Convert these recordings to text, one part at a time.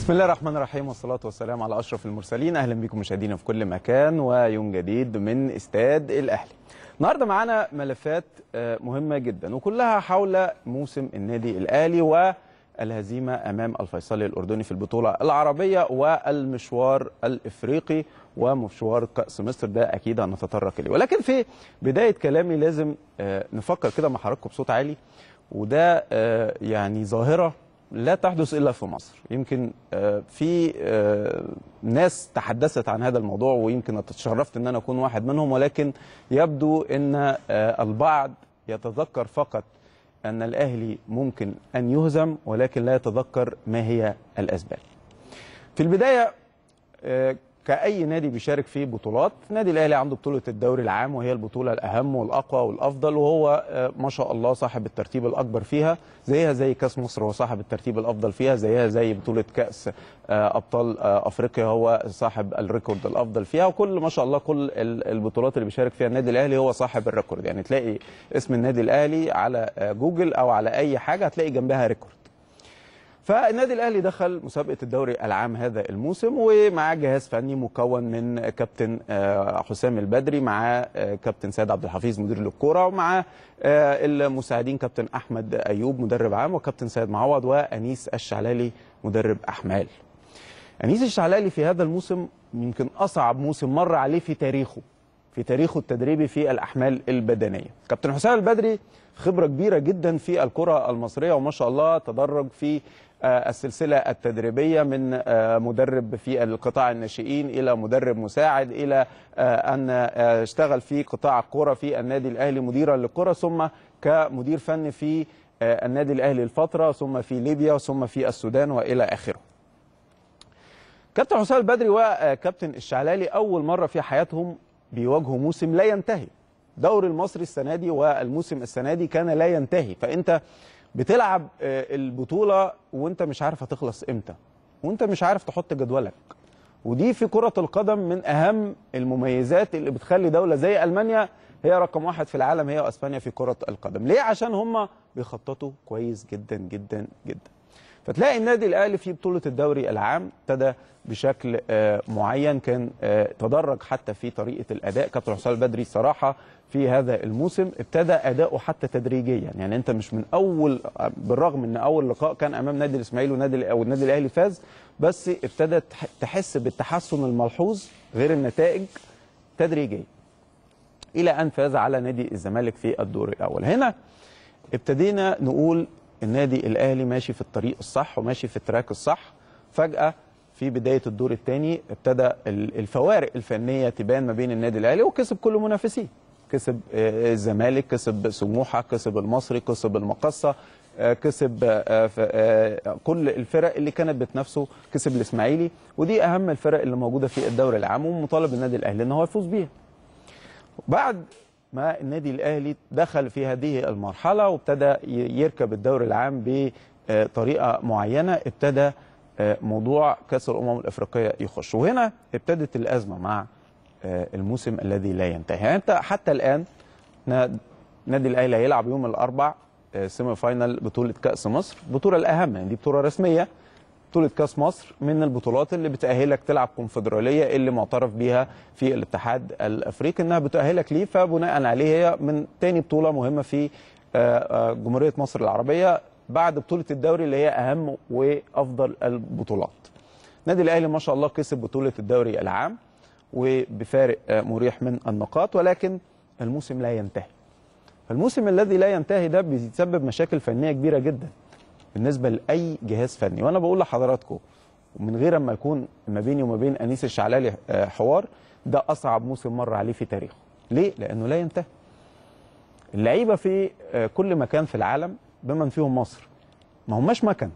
بسم الله الرحمن الرحيم والصلاة والسلام على أشرف المرسلين أهلا بكم مشاهدينا في كل مكان ويوم جديد من استاد الأهلي النهارده معانا ملفات آه، مهمة جدا وكلها حول موسم النادي الأهلي والهزيمة أمام الفيصلي الأردني في البطولة العربية والمشوار الإفريقي ومشوار كأس مصر ده أكيد هنتطرق إليه ولكن في بداية كلامي لازم آه، نفكر كده مع حضراتكم بصوت عالي وده آه، يعني ظاهرة لا تحدث الا في مصر يمكن آه، في آه، ناس تحدثت عن هذا الموضوع ويمكن تشرفت ان انا اكون واحد منهم ولكن يبدو ان آه، البعض يتذكر فقط ان الاهلي ممكن ان يهزم ولكن لا يتذكر ما هي الاسباب في البدايه آه، كأي نادي بيشارك في بطولات النادي الأهلي عنده بطولة الدوري العام وهي البطولة الأهم والأقوى والأفضل وهو آه، ما شاء الله صاحب الترتيب الأكبر فيها زيها زي كأس مصر هو صاحب الترتيب الأفضل فيها زيها زي بطولة كأس آه، أبطال آه، أفريقيا هو صاحب الريكورد الأفضل فيها وكل ما شاء الله كل ال- البطولات اللي بيشارك فيها النادي الأهلي هو صاحب الريكورد يعني تلاقي اسم النادي الأهلي على آه، جوجل أو على أي حاجة هتلاقي جنبها ريكورد فالنادي الاهلي دخل مسابقه الدوري العام هذا الموسم ومعاه جهاز فني مكون من كابتن آه، حسام البدري معاه آه، كابتن سيد عبد الحفيظ مدير للكوره ومعاه آه، المساعدين كابتن احمد ايوب مدرب عام وكابتن سيد معوض وانيس الشعلالي مدرب احمال انيس الشعلالي في هذا الموسم يمكن اصعب موسم مر عليه في تاريخه في تاريخه التدريبي في الاحمال البدنيه كابتن حسام البدري خبره كبيره جدا في الكره المصريه وما شاء الله تدرج في آه، السلسله التدريبيه من آه، مدرب في القطاع الناشئين الى مدرب مساعد الى آه، ان آه، اشتغل في قطاع الكره في النادي الاهلي مديرا للكره ثم كمدير فني في آه، النادي الاهلي الفتره ثم في ليبيا ثم في السودان والى اخره كابتن حسام البدري وكابتن الشعلالي اول مره في حياتهم بيواجهوا موسم لا ينتهي دوري المصري السنه دي والموسم السنه دي كان لا ينتهي فانت بتلعب آه، البطوله وانت مش عارف هتخلص امتى وانت مش عارف تحط جدولك ودي في كره القدم من اهم المميزات اللي بتخلي دوله زي المانيا هي رقم واحد في العالم هي واسبانيا في كره القدم ليه عشان هم بيخططوا كويس جدا جدا جدا فتلاقي النادي الاهلي في بطوله الدوري العام ابتدى بشكل آه، معين كان آه، تدرج حتى في طريقه الاداء كابتن حسام البدري صراحه في هذا الموسم ابتدى اداؤه حتى تدريجيا يعني انت مش من اول بالرغم ان اول لقاء كان امام نادي الاسماعيلي ونادي او النادي الاهلي فاز بس ابتدى تح- تحس بالتحسن الملحوظ غير النتائج تدريجيا الى ان فاز على نادي الزمالك في الدور الاول هنا ابتدينا نقول النادي الاهلي ماشي في الطريق الصح وماشي في التراك الصح فجاه في بدايه الدور الثاني ابتدى ال- الفوارق الفنيه تبان ما بين النادي الاهلي وكسب كل منافسيه كسب آه، الزمالك كسب سموحه كسب المصري كسب المقصه آه، كسب آه، ف- آه، كل الفرق اللي كانت بتنافسه كسب الاسماعيلي ودي اهم الفرق اللي موجوده في الدوري العام ومطالب النادي الاهلي ان هو يفوز بيها بعد ما النادي الاهلي دخل في هذه المرحله وابتدى ي- يركب الدوري العام بطريقه معينه ابتدى آه، موضوع كاس الامم الافريقيه يخش وهنا ابتدت الازمه مع آه، الموسم الذي لا ينتهي يعني انت حتى الان نا- النادي الاهلي هيلعب يوم الاربع آه، سيمي فاينال بطوله كاس مصر البطوله الاهم يعني دي بطوله رسميه بطولة كاس مصر من البطولات اللي بتأهلك تلعب كونفدرالية اللي معترف بيها في الاتحاد الأفريقي إنها بتأهلك ليه فبناء عليه هي من تاني بطولة مهمة في آه، آه، جمهورية مصر العربية بعد بطولة الدوري اللي هي أهم وأفضل البطولات. النادي الأهلي ما شاء الله كسب بطولة الدوري العام وبفارق آه، مريح من النقاط ولكن الموسم لا ينتهي. فالموسم الذي لا ينتهي ده بيسبب مشاكل فنية كبيرة جدا. بالنسبه لاي جهاز فني وانا بقول لحضراتكم ومن غير ما يكون ما بيني وما بين انيس الشعلالي آه، حوار ده اصعب موسم مر عليه في تاريخه ليه لانه لا ينتهي اللعيبه في آه، كل مكان في العالم بمن فيهم مصر ما هماش مكن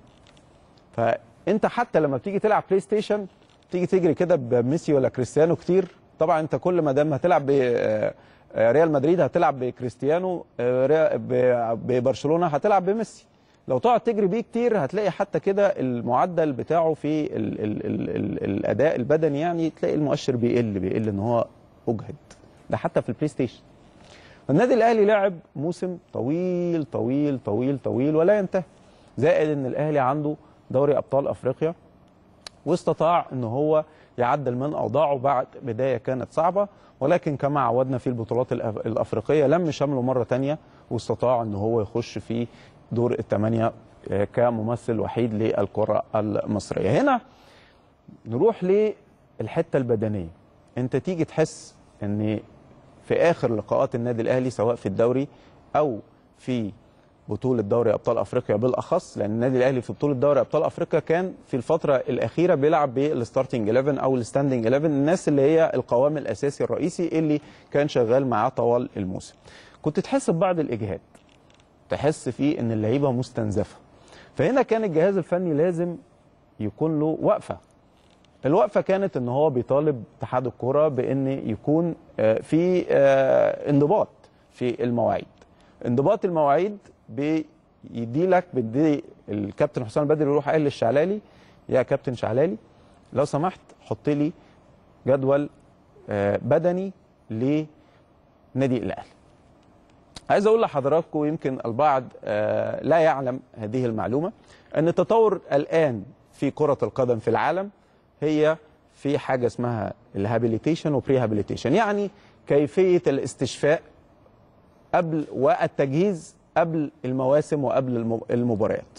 فانت حتى لما بتيجي تلعب بلاي ستيشن تيجي تجري كده بميسي ولا كريستيانو كتير طبعا انت كل ما دام هتلعب ب آه، آه، ريال مدريد هتلعب بكريستيانو آه، ريا- ب- ببرشلونه هتلعب بميسي لو تقعد تجري بيه كتير هتلاقي حتى كده المعدل بتاعه في ال ال ال ال الاداء البدني يعني تلاقي المؤشر بيقل بيقل ان هو اجهد ده حتى في البلاي ستيشن النادي الاهلي لعب موسم طويل طويل طويل طويل ولا ينتهي زائد ان الاهلي عنده دوري ابطال افريقيا واستطاع ان هو يعدل من اوضاعه بعد بدايه كانت صعبه ولكن كما عودنا في البطولات الأف- الافريقيه لم شمله مره تانية واستطاع ان هو يخش في دور الثمانيه آه، كممثل وحيد للكره المصريه هنا نروح للحته البدنيه انت تيجي تحس ان في اخر لقاءات النادي الاهلي سواء في الدوري او في بطوله دوري ابطال افريقيا بالاخص لان النادي الاهلي في بطوله دوري ابطال افريقيا كان في الفتره الاخيره بيلعب بالستارتنج 11 او الستاندنج 11 الناس اللي هي القوام الاساسي الرئيسي اللي كان شغال معاه طوال الموسم كنت تحس ببعض الاجهاد تحس فيه ان اللعيبه مستنزفه فهنا كان الجهاز الفني لازم يكون له وقفه الوقفه كانت ان هو بيطالب اتحاد الكره بان يكون آه، في آه، انضباط في المواعيد انضباط المواعيد بيدي لك بيدي الكابتن حسام البدري يروح قال للشعلالي يا كابتن شعلالي لو سمحت حط لي جدول آه، بدني لنادي الاهلي عايز اقول لحضراتكم يمكن البعض آه، لا يعلم هذه المعلومه ان التطور الان في كره القدم في العالم هي في حاجه اسمها الهابيليتيشن وبري هابيليتيشن يعني كيفيه الاستشفاء قبل والتجهيز قبل المواسم وقبل الم- المباريات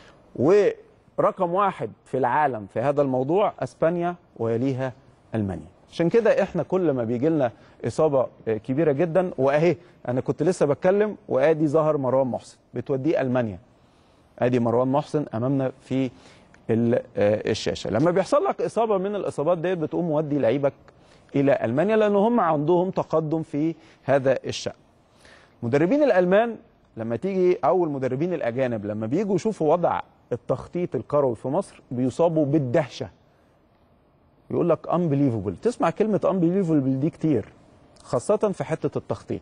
ورقم واحد في العالم في هذا الموضوع اسبانيا ويليها المانيا عشان كده احنا كل ما بيجي لنا اصابه آه، كبيره جدا واهي انا كنت لسه بتكلم وادي ظهر مروان محسن بتوديه المانيا ادي مروان محسن امامنا في ال- آه، الشاشه لما بيحصل لك اصابه من الاصابات ديت بتقوم مودي لعيبك الى المانيا لان هم عندهم تقدم في هذا الشان المدربين الالمان لما تيجي او المدربين الاجانب لما بييجوا يشوفوا وضع التخطيط الكروي في مصر بيصابوا بالدهشه يقول لك unbelievable تسمع كلمه unbelievable دي كتير خاصه في حته التخطيط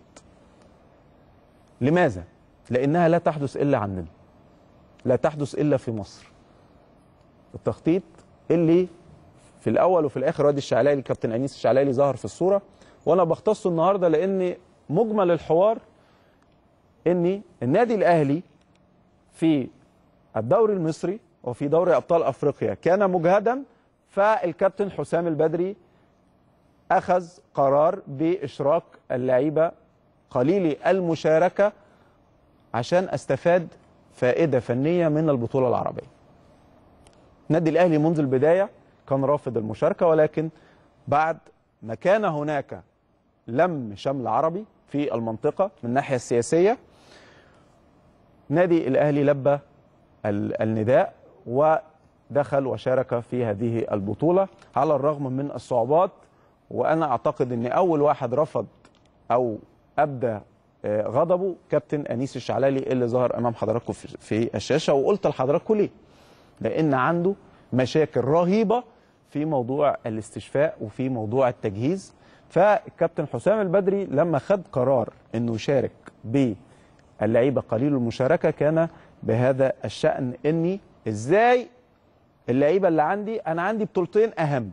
لماذا لانها لا تحدث الا عندنا لا تحدث الا في مصر التخطيط اللي في الاول وفي الاخر وادي الشعلالي كابتن انيس الشعلالي ظهر في الصوره وانا بختصه النهارده لان مجمل الحوار ان النادي الاهلي في الدوري المصري وفي دوري ابطال افريقيا كان مجهدا فالكابتن حسام البدري اخذ قرار باشراك اللعيبه قليلي المشاركه عشان استفاد فائده فنيه من البطوله العربيه. النادي الاهلي منذ البدايه كان رافض المشاركه ولكن بعد ما كان هناك لم شمل عربي في المنطقه من الناحيه السياسيه نادي الاهلي لبى ال- النداء ودخل وشارك في هذه البطوله على الرغم من الصعوبات وانا اعتقد ان اول واحد رفض او ابدى آه، غضبه كابتن انيس الشعلالي اللي ظهر امام حضراتكم في- في الشاشه وقلت لحضراتكم ليه؟ لان عنده مشاكل رهيبه في موضوع الاستشفاء وفي موضوع التجهيز فالكابتن حسام البدري لما خد قرار انه يشارك باللعيبه قليل المشاركه كان بهذا الشان اني ازاي اللعيبه اللي عندي انا عندي بطولتين اهم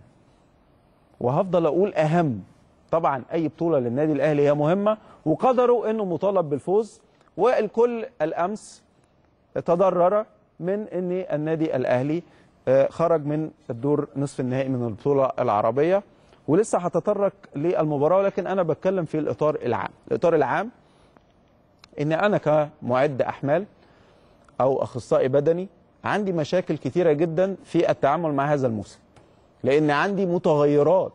وهفضل اقول اهم طبعا اي بطوله للنادي الاهلي هي مهمه وقدروا انه مطالب بالفوز والكل الامس تضرر من ان النادي الاهلي آه، خرج من الدور نصف النهائي من البطوله العربيه ولسه هتطرق للمباراه ولكن انا بتكلم في الاطار العام الاطار العام ان انا كمعد احمال او اخصائي بدني عندي مشاكل كتيره جدا في التعامل مع هذا الموسم لان عندي متغيرات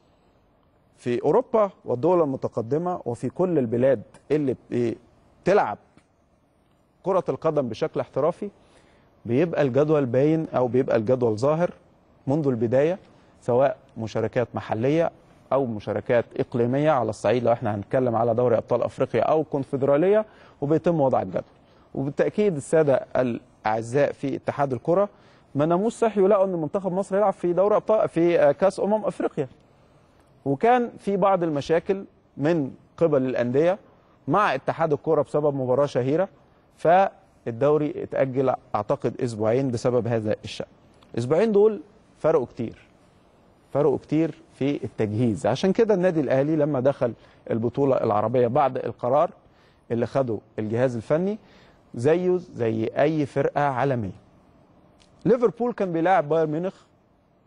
في اوروبا والدول المتقدمه وفي كل البلاد اللي بتلعب كره القدم بشكل احترافي بيبقى الجدول باين او بيبقى الجدول ظاهر منذ البدايه سواء مشاركات محليه او مشاركات اقليميه على الصعيد لو احنا هنتكلم على دوري ابطال افريقيا او كونفدراليه وبيتم وضع الجدول وبالتاكيد الساده الاعزاء في اتحاد الكره ما ناموش صحي ولقوا ان منتخب مصر يلعب في دوري ابطال في كاس امم افريقيا وكان في بعض المشاكل من قبل الانديه مع اتحاد الكره بسبب مباراه شهيره فالدوري اتاجل اعتقد اسبوعين بسبب هذا الشان الاسبوعين دول فرقوا كتير فرقوا كتير في التجهيز عشان كده النادي الاهلي لما دخل البطوله العربيه بعد القرار اللي خده الجهاز الفني زيه زي اي فرقه عالميه ليفربول كان بيلاعب بايرن ميونخ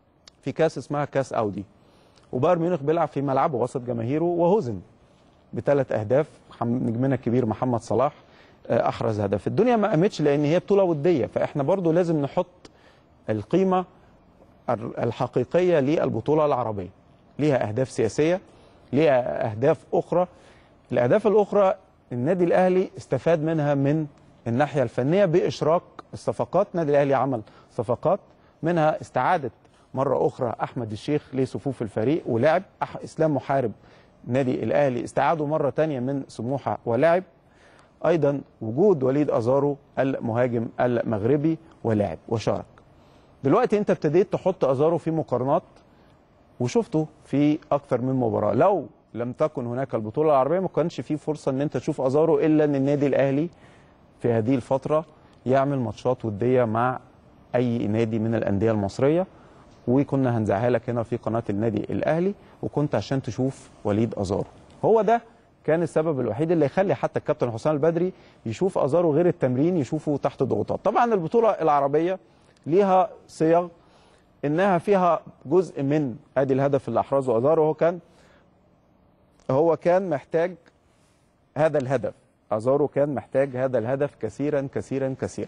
في كاس اسمها كاس اودي وبايرن ميونخ بيلعب في ملعبه وسط جماهيره وهزم بثلاث اهداف نجمنا الكبير محمد صلاح احرز هدف الدنيا ما قامتش لان هي بطوله وديه فاحنا برضو لازم نحط القيمه الحقيقيه للبطوله العربيه ليها اهداف سياسيه ليها اهداف اخرى الاهداف الاخرى النادي الاهلي استفاد منها من الناحيه الفنيه باشراك الصفقات النادي الاهلي عمل صفقات منها استعاده مره اخرى احمد الشيخ لصفوف الفريق ولعب اسلام محارب نادي الاهلي استعاده مره ثانيه من سموحه ولعب ايضا وجود وليد ازارو المهاجم المغربي ولعب وشارك دلوقتي انت ابتديت تحط ازارو في مقارنات وشفته في اكثر من مباراه لو لم تكن هناك البطوله العربيه ما كانش في فرصه ان انت تشوف ازارو الا ان النادي الاهلي في هذه الفتره يعمل ماتشات وديه مع اي نادي من الانديه المصريه وكنا هنذاعها لك هنا في قناه النادي الاهلي وكنت عشان تشوف وليد ازارو هو ده كان السبب الوحيد اللي يخلي حتى الكابتن حسام البدري يشوف ازارو غير التمرين يشوفه تحت ضغوطات طبعا البطوله العربيه ليها صيغ انها فيها جزء من ادي الهدف اللي احرزه ازارو هو كان هو كان محتاج هذا الهدف ازارو كان محتاج هذا الهدف كثيرا كثيرا كثيرا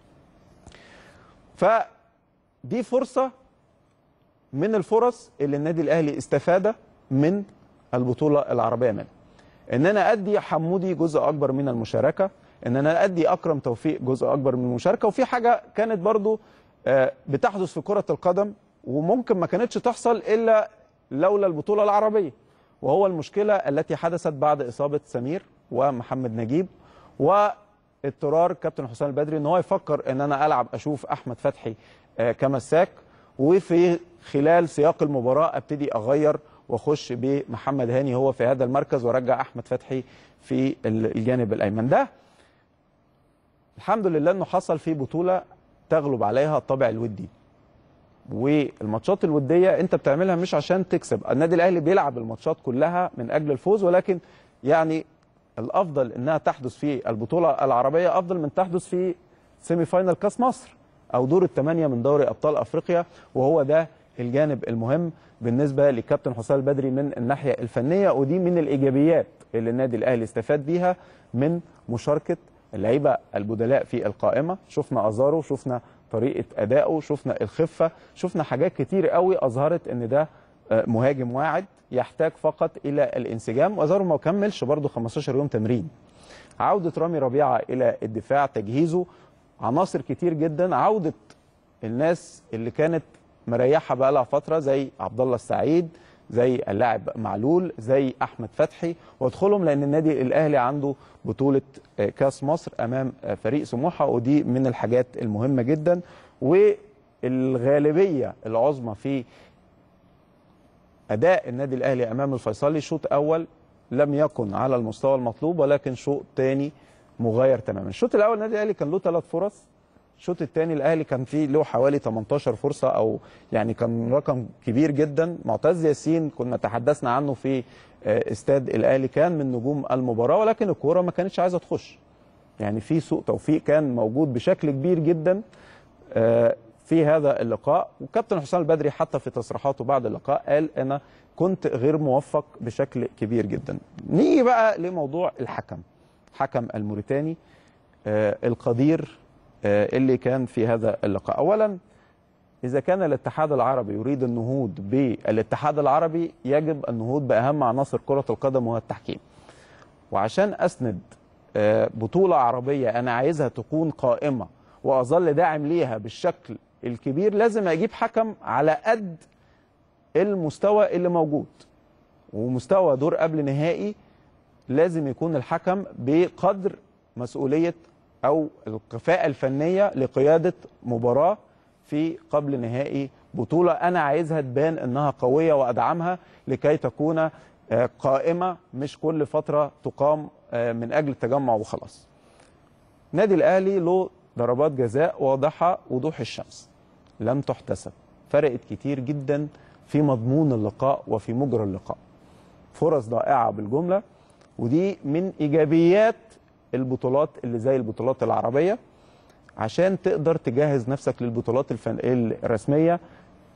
فدي فرصه من الفرص اللي النادي الاهلي استفاد من البطوله العربيه منها ان انا ادي حمودي جزء اكبر من المشاركه ان انا ادي اكرم توفيق جزء اكبر من المشاركه وفي حاجه كانت برضو بتحدث في كره القدم وممكن ما كانتش تحصل الا لولا البطوله العربيه وهو المشكله التي حدثت بعد اصابه سمير ومحمد نجيب واضطرار كابتن حسام البدري ان هو يفكر ان انا العب اشوف احمد فتحي كمساك وفي خلال سياق المباراه ابتدي اغير واخش بمحمد هاني هو في هذا المركز وارجع احمد فتحي في الجانب الايمن ده الحمد لله انه حصل في بطوله تغلب عليها الطابع الودي والماتشات الوديه انت بتعملها مش عشان تكسب النادي الاهلي بيلعب الماتشات كلها من اجل الفوز ولكن يعني الافضل انها تحدث في البطوله العربيه افضل من تحدث في سيمي فاينال كاس مصر او دور الثمانيه من دوري ابطال افريقيا وهو ده الجانب المهم بالنسبه لكابتن حسام البدري من الناحيه الفنيه ودي من الايجابيات اللي النادي الاهلي استفاد بيها من مشاركه اللعيبه البدلاء في القائمه شفنا ازارو شفنا طريقه ادائه شفنا الخفه شفنا حاجات كتير قوي اظهرت ان ده مهاجم واعد يحتاج فقط الى الانسجام وازارو ما كملش برده 15 يوم تمرين عوده رامي ربيعه الى الدفاع تجهيزه عناصر كتير جدا عوده الناس اللي كانت مريحه بقى لها فتره زي عبد الله السعيد زي اللاعب معلول زي احمد فتحي وادخلهم لان النادي الاهلي عنده بطوله كاس مصر امام فريق سموحه ودي من الحاجات المهمه جدا والغالبيه العظمى في اداء النادي الاهلي امام الفيصلي شوط اول لم يكن على المستوى المطلوب ولكن شوط ثاني مغاير تماما الشوط الاول النادي الاهلي كان له ثلاث فرص الشوط الثاني الاهلي كان فيه له حوالي 18 فرصه او يعني كان رقم كبير جدا معتز ياسين كنا تحدثنا عنه في استاد الاهلي كان من نجوم المباراه ولكن الكوره ما كانتش عايزه تخش يعني في سوء توفيق كان موجود بشكل كبير جدا في هذا اللقاء وكابتن حسام البدري حتى في تصريحاته بعد اللقاء قال انا كنت غير موفق بشكل كبير جدا نيجي بقى لموضوع الحكم حكم الموريتاني القدير اللي كان في هذا اللقاء اولا اذا كان الاتحاد العربي يريد النهوض بالاتحاد العربي يجب النهوض باهم عناصر كره القدم وهو التحكيم وعشان اسند بطوله عربيه انا عايزها تكون قائمه واظل داعم ليها بالشكل الكبير لازم اجيب حكم على قد المستوى اللي موجود ومستوى دور قبل نهائي لازم يكون الحكم بقدر مسؤوليه او الكفاءه الفنيه لقياده مباراه في قبل نهائي بطوله انا عايزها تبان انها قويه وادعمها لكي تكون قائمه مش كل فتره تقام من اجل التجمع وخلاص. نادي الاهلي له ضربات جزاء واضحه وضوح الشمس لم تحتسب فرقت كتير جدا في مضمون اللقاء وفي مجرى اللقاء. فرص ضائعه بالجمله ودي من ايجابيات البطولات اللي زي البطولات العربيه عشان تقدر تجهز نفسك للبطولات الفن... الرسميه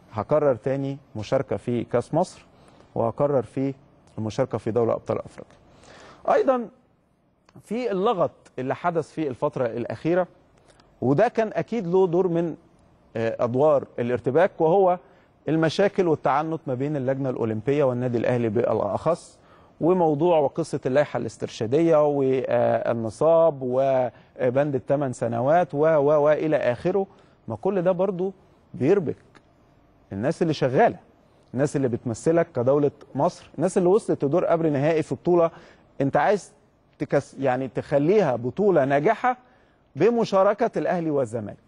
هكرر تاني مشاركه في كاس مصر وهكرر في المشاركه في دوري ابطال افريقيا ايضا في اللغط اللي حدث في الفتره الاخيره وده كان اكيد له دور من آه، ادوار الارتباك وهو المشاكل والتعنت ما بين اللجنه الاولمبيه والنادي الاهلي بالاخص وموضوع وقصه اللائحه الاسترشاديه والنصاب وبند الثمان سنوات و و والى اخره ما كل ده برضو بيربك الناس اللي شغاله الناس اللي بتمثلك كدوله مصر الناس اللي وصلت لدور قبل نهائي في بطوله انت عايز تكس يعني تخليها بطوله ناجحه بمشاركه الاهلي والزمالك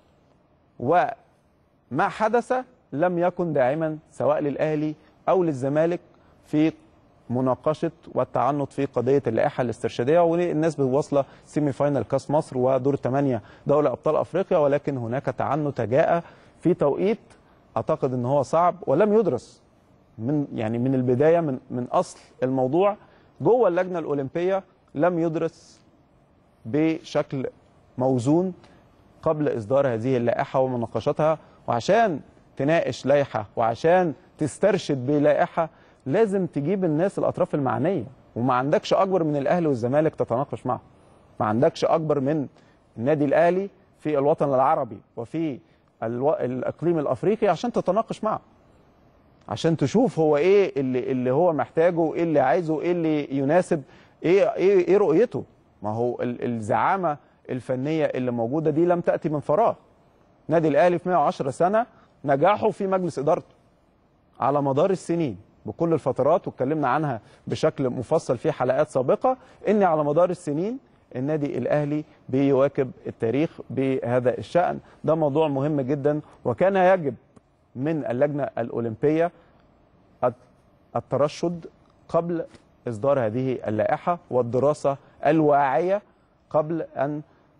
وما حدث لم يكن داعما سواء للاهلي او للزمالك في مناقشه والتعنت في قضيه اللائحه الاسترشاديه والناس واصله سيمي فاينال كاس مصر ودور ثمانيه دوري ابطال افريقيا ولكن هناك تعنت جاء في توقيت اعتقد ان هو صعب ولم يدرس من يعني من البدايه من من اصل الموضوع جوه اللجنه الاولمبيه لم يدرس بشكل موزون قبل اصدار هذه اللائحه ومناقشتها وعشان تناقش لائحه وعشان تسترشد بلائحه لازم تجيب الناس الاطراف المعنيه وما عندكش اكبر من الاهلي والزمالك تتناقش معهم ما عندكش اكبر من النادي الاهلي في الوطن العربي وفي الو... الاقليم الافريقي عشان تتناقش معه عشان تشوف هو ايه اللي اللي هو محتاجه ايه اللي عايزه ايه اللي يناسب ايه ايه ايه رؤيته ما هو ال- الزعامه الفنيه اللي موجوده دي لم تاتي من فراغ نادي الاهلي في 110 سنه نجاحه في مجلس ادارته على مدار السنين بكل الفترات واتكلمنا عنها بشكل مفصل في حلقات سابقه ان على مدار السنين النادي الاهلي بيواكب التاريخ بهذا الشان ده موضوع مهم جدا وكان يجب من اللجنه الاولمبيه الت- الترشد قبل اصدار هذه اللائحه والدراسه الواعيه قبل ان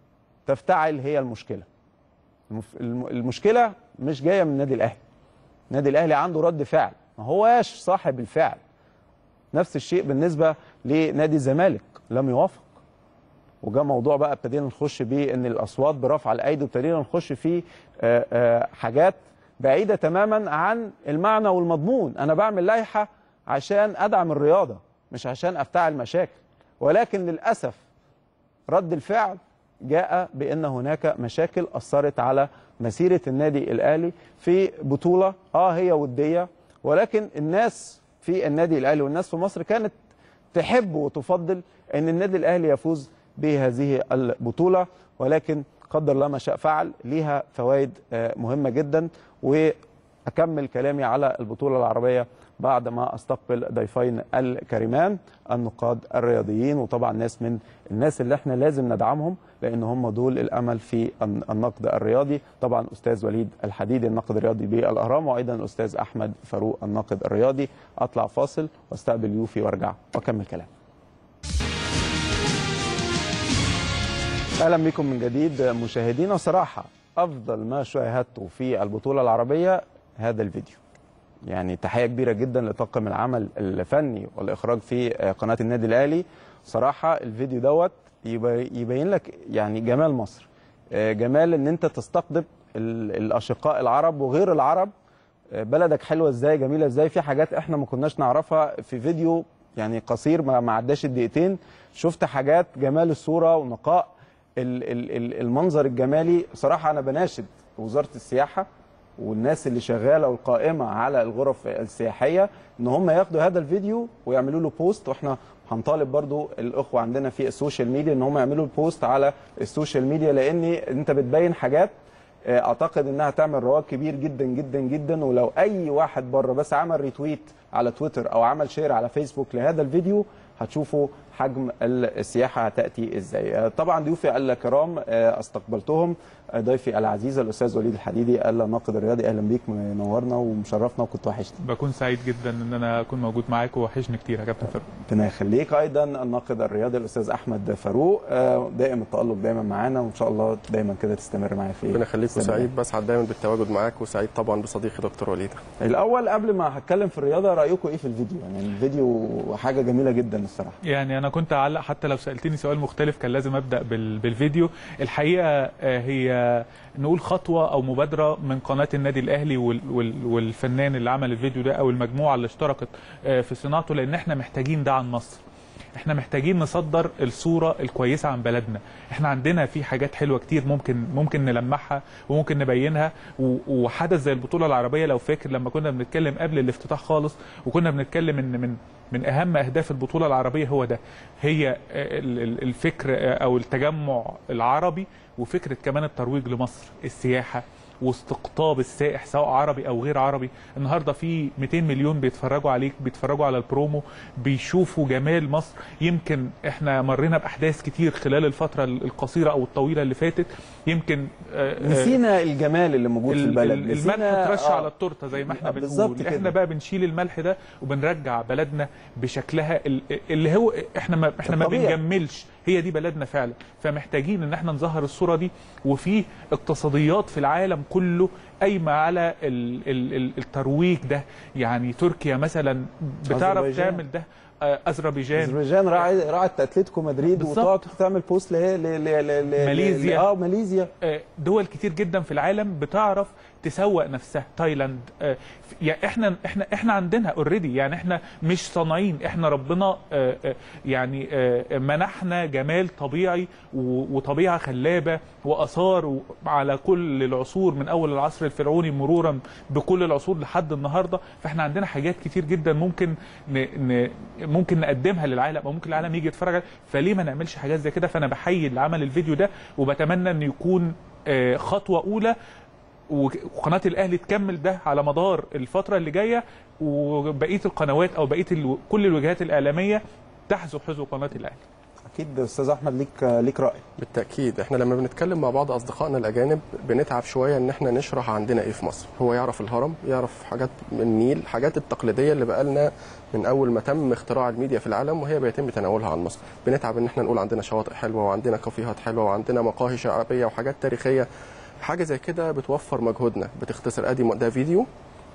تفتعل هي المشكله المف- الم- المشكله مش جايه من النادي الاهلي النادي الاهلي عنده رد فعل ما هواش صاحب الفعل نفس الشيء بالنسبه لنادي الزمالك لم يوافق وجاء موضوع بقى ابتدينا نخش بيه ان الاصوات برفع الايدي وابتدينا نخش في آه، آه، حاجات بعيده تماما عن المعنى والمضمون انا بعمل لائحه عشان ادعم الرياضه مش عشان افتعل مشاكل ولكن للاسف رد الفعل جاء بان هناك مشاكل اثرت على مسيره النادي الاهلي في بطوله اه هي وديه ولكن الناس في النادي الاهلي والناس في مصر كانت تحب وتفضل ان النادي الاهلي يفوز بهذه البطوله ولكن قدر الله ما شاء فعل ليها فوائد آه، مهمه جدا واكمل كلامي على البطوله العربيه بعد ما استقبل ضيفين الكريمان النقاد الرياضيين وطبعا ناس من الناس اللي احنا لازم ندعمهم لان هم دول الامل في الن- النقد الرياضي طبعا استاذ وليد الحديدي الناقد الرياضي بالاهرام وايضا الاستاذ احمد فاروق الناقد الرياضي اطلع فاصل واستقبل يوفي وارجع واكمل كلام اهلا بكم من جديد مشاهدينا صراحه افضل ما شاهدته في البطوله العربيه هذا الفيديو يعني تحيه كبيره جدا لطاقم العمل الفني والاخراج في قناه النادي الاهلي صراحه الفيديو دوت يبي- يبين لك يعني جمال مصر آه، جمال ان انت تستقطب ال- الاشقاء العرب وغير العرب آه، بلدك حلوه ازاي جميله ازاي في حاجات احنا ما كناش نعرفها في فيديو يعني قصير ما ما عداش الدقيقتين شفت حاجات جمال الصوره ونقاء ال- ال- ال- المنظر الجمالي صراحه انا بناشد وزاره السياحه والناس اللي شغاله والقائمه على الغرف السياحيه ان هم ياخدوا هذا الفيديو ويعملوا له بوست واحنا هنطالب برضو الاخوه عندنا في السوشيال ميديا ان هم يعملوا بوست على السوشيال ميديا لان انت بتبين حاجات آه، اعتقد انها تعمل رواج كبير جدا جدا جدا ولو اي واحد بره بس عمل ريتويت على تويتر او عمل شير على فيسبوك لهذا الفيديو هتشوفوا حجم السياحه هتاتي ازاي آه، طبعا ضيوفي الكرام آه، استقبلتهم آه، ضيفي العزيز الاستاذ وليد الحديدي الناقد الرياضي اهلا بيك منورنا ومشرفنا وكنت وحشتني بكون سعيد جدا ان انا اكون موجود معاك ووحشني كتير يا كابتن فاروق ربنا يخليك ايضا الناقد الرياضي الاستاذ احمد فاروق آه، دائم التالق دايما معانا وان شاء الله دايما كده تستمر معايا في ربنا يخليك السنة وسعيد بسعد دايما بالتواجد معاك وسعيد طبعا بصديقي دكتور وليد الاول قبل ما هتكلم في الرياضه رايكم ايه في الفيديو يعني الفيديو حاجه جميله جدا الصراحه يعني انا كنت اعلق حتى لو سالتني سؤال مختلف كان لازم ابدا بال- بالفيديو الحقيقه آه، هي نقول خطوه او مبادره من قناه النادي الاهلي وال- وال- والفنان اللي عمل الفيديو ده او المجموعه اللي اشتركت آه، في صناعته لان احنا محتاجين ده عن مصر احنا محتاجين نصدر الصوره الكويسه عن بلدنا احنا عندنا في حاجات حلوه كتير ممكن ممكن نلمعها وممكن نبينها و- وحدث زي البطوله العربيه لو فاكر لما كنا بنتكلم قبل الافتتاح خالص وكنا بنتكلم ان من من اهم اهداف البطوله العربيه هو ده هي ال- ال- الفكر او التجمع العربي وفكره كمان الترويج لمصر السياحه واستقطاب السائح سواء عربي او غير عربي النهارده في 200 مليون بيتفرجوا عليك بيتفرجوا على البرومو بيشوفوا جمال مصر يمكن احنا مرينا باحداث كتير خلال الفتره القصيره او الطويله اللي فاتت يمكن آه، آه، نسينا الجمال اللي موجود في ال- البلد ال- الملح نسينا- اترش آه. على التورته زي ما احنا آه، بالظبط بنقول كده. احنا بقى بنشيل الملح ده وبنرجع بلدنا بشكلها ال- اللي هو احنا ما احنا ما الطبيعي. بنجملش هي دي بلدنا فعلا فمحتاجين ان احنا نظهر الصوره دي وفي اقتصاديات في العالم كله قايمه على ال ال ال الترويج ده يعني تركيا مثلا بتعرف أذربيجان. تعمل ده آه، اذربيجان اذربيجان راعي راعت اتلتيكو مدريد بالظبط. وتقعد تعمل بوست ل ل ل ل ل- ماليزيا. اه ماليزيا آه، دول كتير جدا في العالم بتعرف تسوق نفسها تايلاند آه، يعني احنا احنا احنا عندنا اوريدي يعني احنا مش صانعين احنا ربنا آه، آه، يعني آه، منحنا جمال طبيعي و- وطبيعه خلابه واثار و- على كل العصور من اول العصر الفرعوني مرورا بكل العصور لحد النهارده فاحنا عندنا حاجات كتير جدا ممكن ن... ن... ممكن نقدمها للعالم او ممكن العالم يجي يتفرج عليها فليه ما نعملش حاجات زي كده فانا بحيي اللي عمل الفيديو ده وبتمنى ان يكون آه، خطوه اولى وقناه الاهلي تكمل ده على مدار الفتره اللي جايه وبقيه القنوات او بقيه ال... كل الوجهات الاعلاميه تحذو حذو قناه الاهلي اكيد استاذ احمد ليك ليك راي بالتاكيد احنا لما بنتكلم مع بعض اصدقائنا الاجانب بنتعب شويه ان احنا نشرح عندنا ايه في مصر هو يعرف الهرم يعرف حاجات من النيل الحاجات التقليديه اللي بقالنا من اول ما تم اختراع الميديا في العالم وهي بيتم تناولها عن مصر بنتعب ان احنا نقول عندنا شواطئ حلوه وعندنا كافيهات حلوه وعندنا مقاهي شعبيه وحاجات تاريخيه حاجه زي كده بتوفر مجهودنا بتختصر ادي م- ده فيديو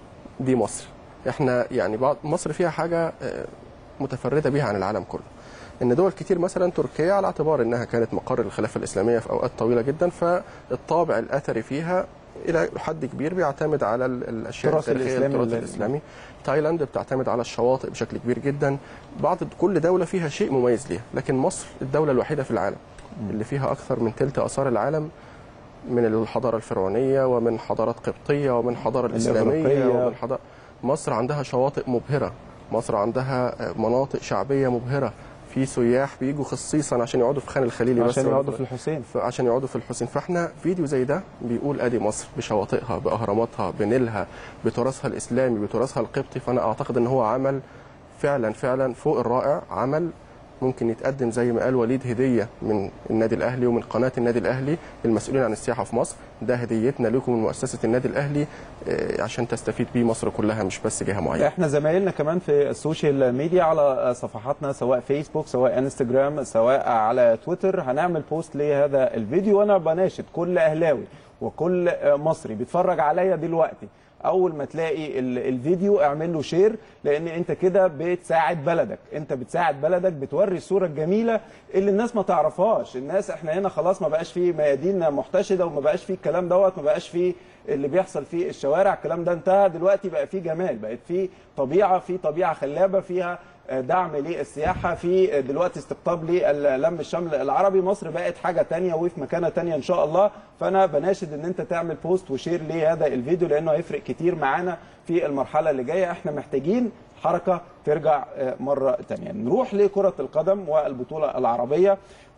دي مصر احنا يعني بعض مصر فيها حاجه آه، متفرده بيها عن العالم كله ان دول كتير مثلا تركيا على اعتبار انها كانت مقر الخلافه الاسلاميه في اوقات طويله جدا فالطابع الاثري فيها الى حد كبير بيعتمد على ال- الاشياء التراث التاريخيه الإسلامي التراث اللي- الاسلامي تايلاند بتعتمد على الشواطئ بشكل كبير جدا بعض كل دوله فيها شيء مميز ليها لكن مصر الدوله الوحيده في العالم اللي فيها اكثر من ثلث اثار العالم من الحضاره الفرعونيه ومن حضارات قبطيه ومن حضاره الاسلاميه الإغريقية. ومن حضارة مصر عندها شواطئ مبهره مصر عندها مناطق شعبيه مبهره في سياح بيجوا خصيصا عشان يقعدوا في خان الخليلي بس عشان ولا يقعدوا في الحسين عشان يقعدوا في الحسين فاحنا فيديو زي ده بيقول ادي مصر بشواطئها باهراماتها بنيلها بتراثها الاسلامي بتراثها القبطي فانا اعتقد ان هو عمل فعلا فعلا فوق الرائع عمل ممكن يتقدم زي ما قال وليد هديه من النادي الاهلي ومن قناه النادي الاهلي المسؤولين عن السياحه في مصر ده هديتنا لكم من مؤسسه النادي الاهلي آه، عشان تستفيد بيه مصر كلها مش بس جهه معينه احنا زمايلنا كمان في السوشيال ميديا على صفحاتنا سواء فيسبوك سواء انستجرام سواء على تويتر هنعمل بوست لهذا الفيديو وانا بناشد كل اهلاوي وكل مصري بيتفرج عليا دلوقتي اول ما تلاقي ال- الفيديو اعمل له شير لان انت كده بتساعد بلدك انت بتساعد بلدك بتوري الصوره الجميله اللي الناس ما تعرفهاش الناس احنا هنا خلاص ما بقاش فيه ميادين محتشده وما بقاش فيه الكلام دوت ما بقاش فيه اللي بيحصل في الشوارع الكلام ده انتهى دلوقتي بقى فيه جمال بقت فيه طبيعه في طبيعه خلابه فيها دعم للسياحه في دلوقتي استقطاب للم الشمل العربي مصر بقت حاجه تانية وفي مكانه تانية ان شاء الله فانا بناشد ان انت تعمل بوست وشير لهذا الفيديو لانه هيفرق كتير معانا في المرحله اللي جايه احنا محتاجين حركه ترجع آه، مره تانية نروح لكره القدم والبطوله العربيه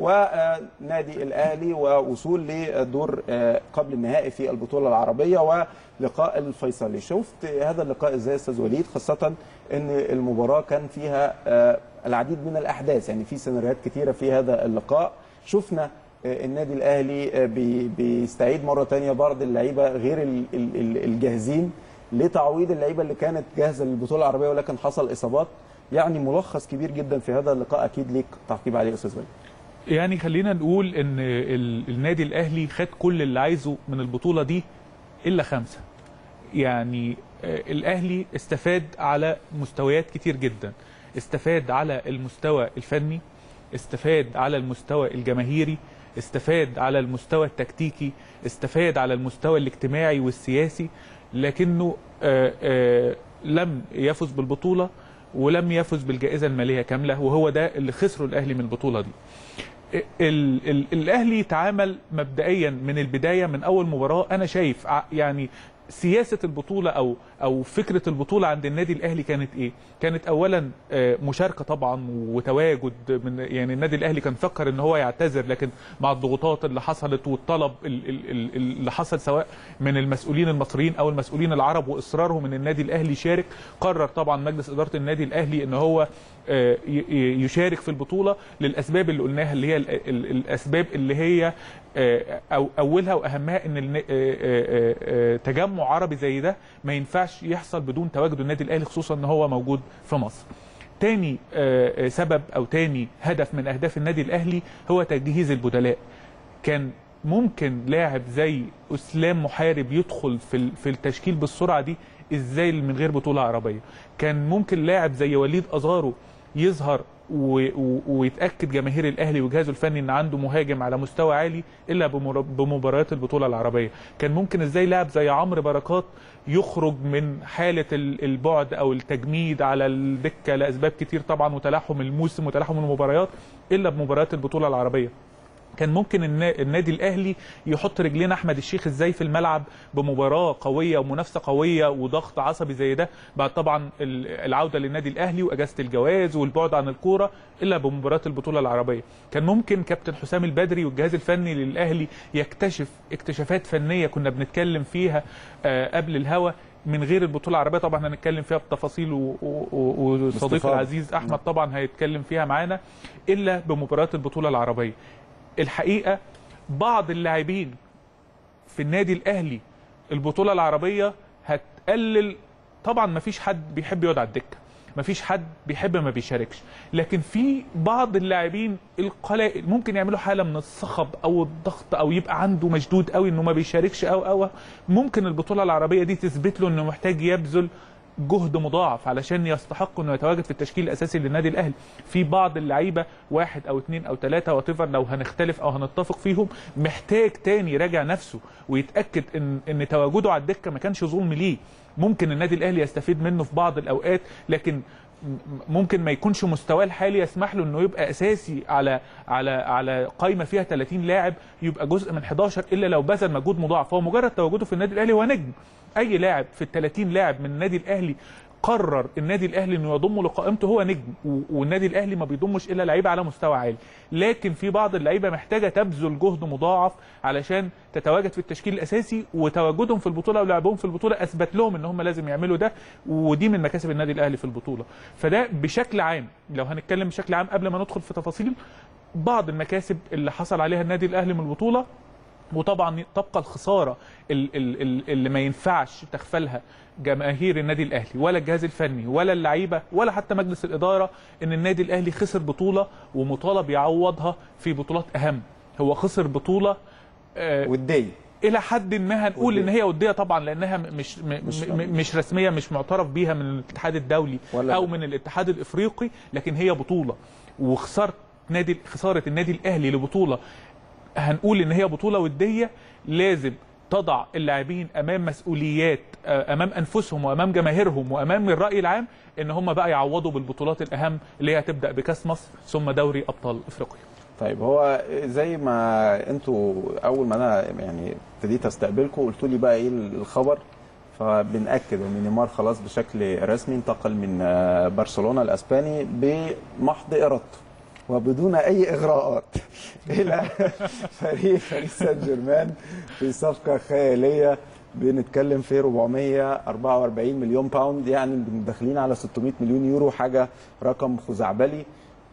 ونادي الاهلي ووصول لدور آه، قبل النهائي في البطوله العربيه ولقاء الفيصلي شفت هذا اللقاء ازاي يا استاذ وليد خاصه ان المباراه كان فيها آه، العديد من الاحداث يعني في سيناريوهات كتيره في هذا اللقاء شفنا آه، النادي الاهلي آه، بي- بيستعيد مره تانية بعض اللعيبه غير ال- ال- ال- الجاهزين لتعويض اللعيبه اللي كانت جاهزه للبطوله العربيه ولكن حصل اصابات يعني ملخص كبير جدا في هذا اللقاء اكيد ليك تعقيب عليه يا استاذ وليد يعني خلينا نقول ان ال- النادي الاهلي خد كل اللي عايزه من البطوله دي الا خمسه يعني آه، الاهلي استفاد على مستويات كتير جدا استفاد على المستوى الفني استفاد على المستوى الجماهيري استفاد على المستوى التكتيكي استفاد على المستوى الاجتماعي والسياسي لكنه آه، آه، لم يفز بالبطولة ولم يفز بالجائزة المالية كاملة وهو ده اللي خسره الأهلي من البطولة دي ال ال الاهلي تعامل مبدئيا من البدايه من اول مباراه انا شايف ع- يعني سياسه البطوله او او فكره البطوله عند النادي الاهلي كانت ايه؟ كانت اولا آه، مشاركه طبعا وتواجد من يعني النادي الاهلي كان فكر ان هو يعتذر لكن مع الضغوطات اللي حصلت والطلب ال- ال- ال- اللي حصل سواء من المسؤولين المصريين او المسؤولين العرب واصرارهم ان النادي الاهلي يشارك قرر طبعا مجلس اداره النادي الاهلي ان هو آه، ي- ي- يشارك في البطوله للاسباب اللي قلناها اللي هي ال- ال- الاسباب اللي هي آه، أو اولها واهمها ان الن- آه، آه، آه، تجمع عربي زي ده ما ينفعش يحصل بدون تواجد النادي الاهلي خصوصا ان هو موجود في مصر. تاني آه، آه، سبب او تاني هدف من اهداف النادي الاهلي هو تجهيز البدلاء. كان ممكن لاعب زي اسلام محارب يدخل في ال- في التشكيل بالسرعه دي ازاي من غير بطوله عربيه كان ممكن لاعب زي وليد ازارو يظهر و... و... ويتاكد جماهير الاهلي وجهازه الفني ان عنده مهاجم على مستوى عالي الا بمر... بمباريات البطوله العربيه كان ممكن ازاي لاعب زي عمرو بركات يخرج من حاله ال- البعد او التجميد على الدكه لاسباب كتير طبعا وتلاحم الموسم وتلاحم المباريات الا بمباريات البطوله العربيه كان ممكن النا- النادي الاهلي يحط رجلين احمد الشيخ ازاي في الملعب بمباراه قويه ومنافسه قويه وضغط عصبي زي ده بعد طبعا ال- العوده للنادي الاهلي واجازه الجواز والبعد عن الكوره الا بمباراه البطوله العربيه كان ممكن كابتن حسام البدري والجهاز الفني للاهلي يكتشف اكتشافات فنيه كنا بنتكلم فيها آه، قبل الهوا من غير البطوله العربيه طبعا هنتكلم فيها بتفاصيل و- و- و- وصديقي باستفاضة. العزيز احمد طبعا هيتكلم فيها معانا الا بمباراه البطوله العربيه الحقيقه بعض اللاعبين في النادي الاهلي البطوله العربيه هتقلل طبعا ما فيش حد بيحب يقعد على الدكه ما فيش حد بيحب ما بيشاركش لكن في بعض اللاعبين القلائل ممكن يعملوا حاله من الصخب او الضغط او يبقى عنده مشدود قوي انه ما بيشاركش او او ممكن البطوله العربيه دي تثبت له انه محتاج يبذل جهد مضاعف علشان يستحق انه يتواجد في التشكيل الاساسي للنادي الاهلي في بعض اللعيبه واحد او اثنين او ثلاثه وات لو هنختلف او هنتفق فيهم محتاج تاني يراجع نفسه ويتاكد ان ان تواجده على الدكه ما كانش ظلم ليه ممكن النادي الاهلي يستفيد منه في بعض الاوقات لكن م- ممكن ما يكونش مستواه الحالي يسمح له انه يبقى اساسي على على على قائمه فيها 30 لاعب يبقى جزء من 11 الا لو بذل مجهود مضاعف هو مجرد تواجده في النادي الاهلي هو نجم اي لاعب في ال 30 لاعب من النادي الاهلي قرر النادي الاهلي انه يضمه لقائمته هو نجم و- والنادي الاهلي ما بيضمش الا لعيبه على مستوى عالي لكن في بعض اللعيبه محتاجه تبذل جهد مضاعف علشان تتواجد في التشكيل الاساسي وتواجدهم في البطوله او لعبهم في البطوله اثبت لهم ان هم لازم يعملوا ده ودي من مكاسب النادي الاهلي في البطوله فده بشكل عام لو هنتكلم بشكل عام قبل ما ندخل في تفاصيل بعض المكاسب اللي حصل عليها النادي الاهلي من البطوله وطبعا تبقى الخساره ال- ال- ال- اللي ما ينفعش تغفلها جماهير النادي الاهلي ولا الجهاز الفني ولا اللعيبه ولا حتى مجلس الاداره ان النادي الاهلي خسر بطوله ومطالب يعوضها في بطولات اهم هو خسر بطوله آه، وديه الى حد ما هنقول ان هي وديه طبعا لانها م- مش م- مش- م- مش رسميه مش معترف بيها من الاتحاد الدولي ولا او ده. من الاتحاد الافريقي لكن هي بطوله وخساره نادي خساره النادي الاهلي لبطوله هنقول ان هي بطوله وديه لازم تضع اللاعبين امام مسؤوليات آه، امام انفسهم وامام جماهيرهم وامام الراي العام ان هم بقى يعوضوا بالبطولات الاهم اللي هي هتبدا بكاس مصر ثم دوري ابطال افريقيا طيب هو زي ما انتوا اول ما انا يعني ابتديت استقبلكم قلتوا لي بقى ايه الخبر فبنأكد ان نيمار خلاص بشكل رسمي انتقل من آه، برشلونه الاسباني بمحض ارادته وبدون اي اغراءات الى فريق باريس سان جيرمان في صفقه خياليه بنتكلم في 444 مليون باوند يعني داخلين على 600 مليون يورو حاجه رقم خزعبلي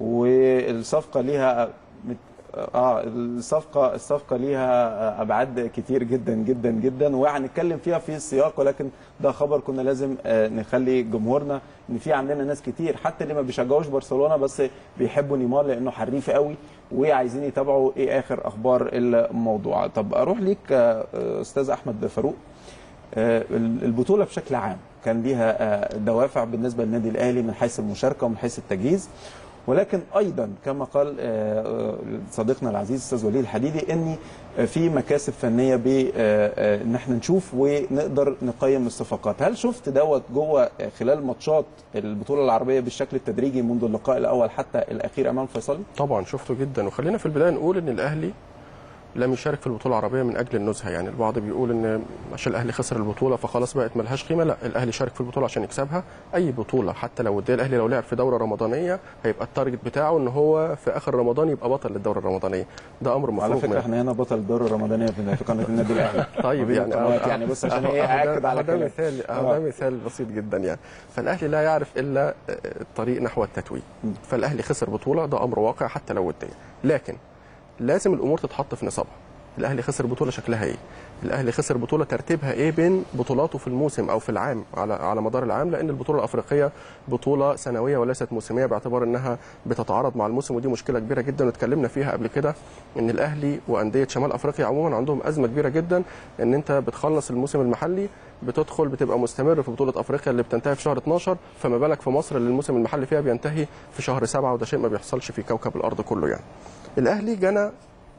والصفقه ليها مت- اه الصفقه الصفقه ليها ابعاد كتير جدا جدا جدا وهنتكلم فيها في السياق ولكن ده خبر كنا لازم آه، نخلي جمهورنا ان في عندنا ناس كتير حتى اللي ما بيشجعوش برشلونه بس بيحبوا نيمار لانه حريف قوي وعايزين يتابعوا ايه اخر اخبار الموضوع طب اروح ليك آه، آه، استاذ احمد فاروق آه، البطوله بشكل عام كان ليها آه، دوافع بالنسبه للنادي الاهلي من حيث المشاركه ومن حيث التجهيز ولكن ايضا كما قال آه، آه، صديقنا العزيز استاذ وليد الحديدي ان آه، في مكاسب فنيه بان احنا نشوف ونقدر نقيم الصفقات هل شفت دوت جوه آه، خلال ماتشات البطوله العربيه بالشكل التدريجي منذ اللقاء الاول حتى الاخير امام الفيصلي طبعا شفته جدا وخلينا في البدايه نقول ان الاهلي لم يشارك في البطوله العربيه من اجل النزهه يعني البعض بيقول ان عشان الاهلي خسر البطوله فخلاص بقت ملهاش قيمه لا الاهلي شارك في البطوله عشان يكسبها اي بطوله حتى لو وديه الاهلي لو لعب في دوره رمضانيه هيبقى التارجت بتاعه ان هو في اخر رمضان يبقى بطل للدوره الرمضانيه ده امر مفروغ على فكره منه. احنا هنا بطل الدوري الرمضانيه في في قناه النادي الاهلي طيب وبين يعني القنوات أهو- يعني بص عشان أهو- ايه أهو ده- اكد على أهو ده كلامك مثال أهو آه. ده مثال بسيط جدا يعني فالاهلي لا يعرف الا الطريق نحو التتويج م. فالاهلي خسر بطوله ده امر واقع حتى لو وديه لكن لازم الامور تتحط في نصابها الاهلي خسر بطوله شكلها ايه الاهلي خسر بطوله ترتيبها ايه بين بطولاته في الموسم او في العام على على مدار العام لان البطوله الافريقيه بطوله سنويه وليست موسميه باعتبار انها بتتعارض مع الموسم ودي مشكله كبيره جدا واتكلمنا فيها قبل كده ان الاهلي وانديه شمال افريقيا عموما عندهم ازمه كبيره جدا ان انت بتخلص الموسم المحلي بتدخل بتبقى مستمر في بطوله افريقيا اللي بتنتهي في شهر 12 فما بالك في مصر اللي الموسم المحلي فيها بينتهي في شهر 7 وده شيء ما بيحصلش في كوكب الارض كله يعني الاهلي جنى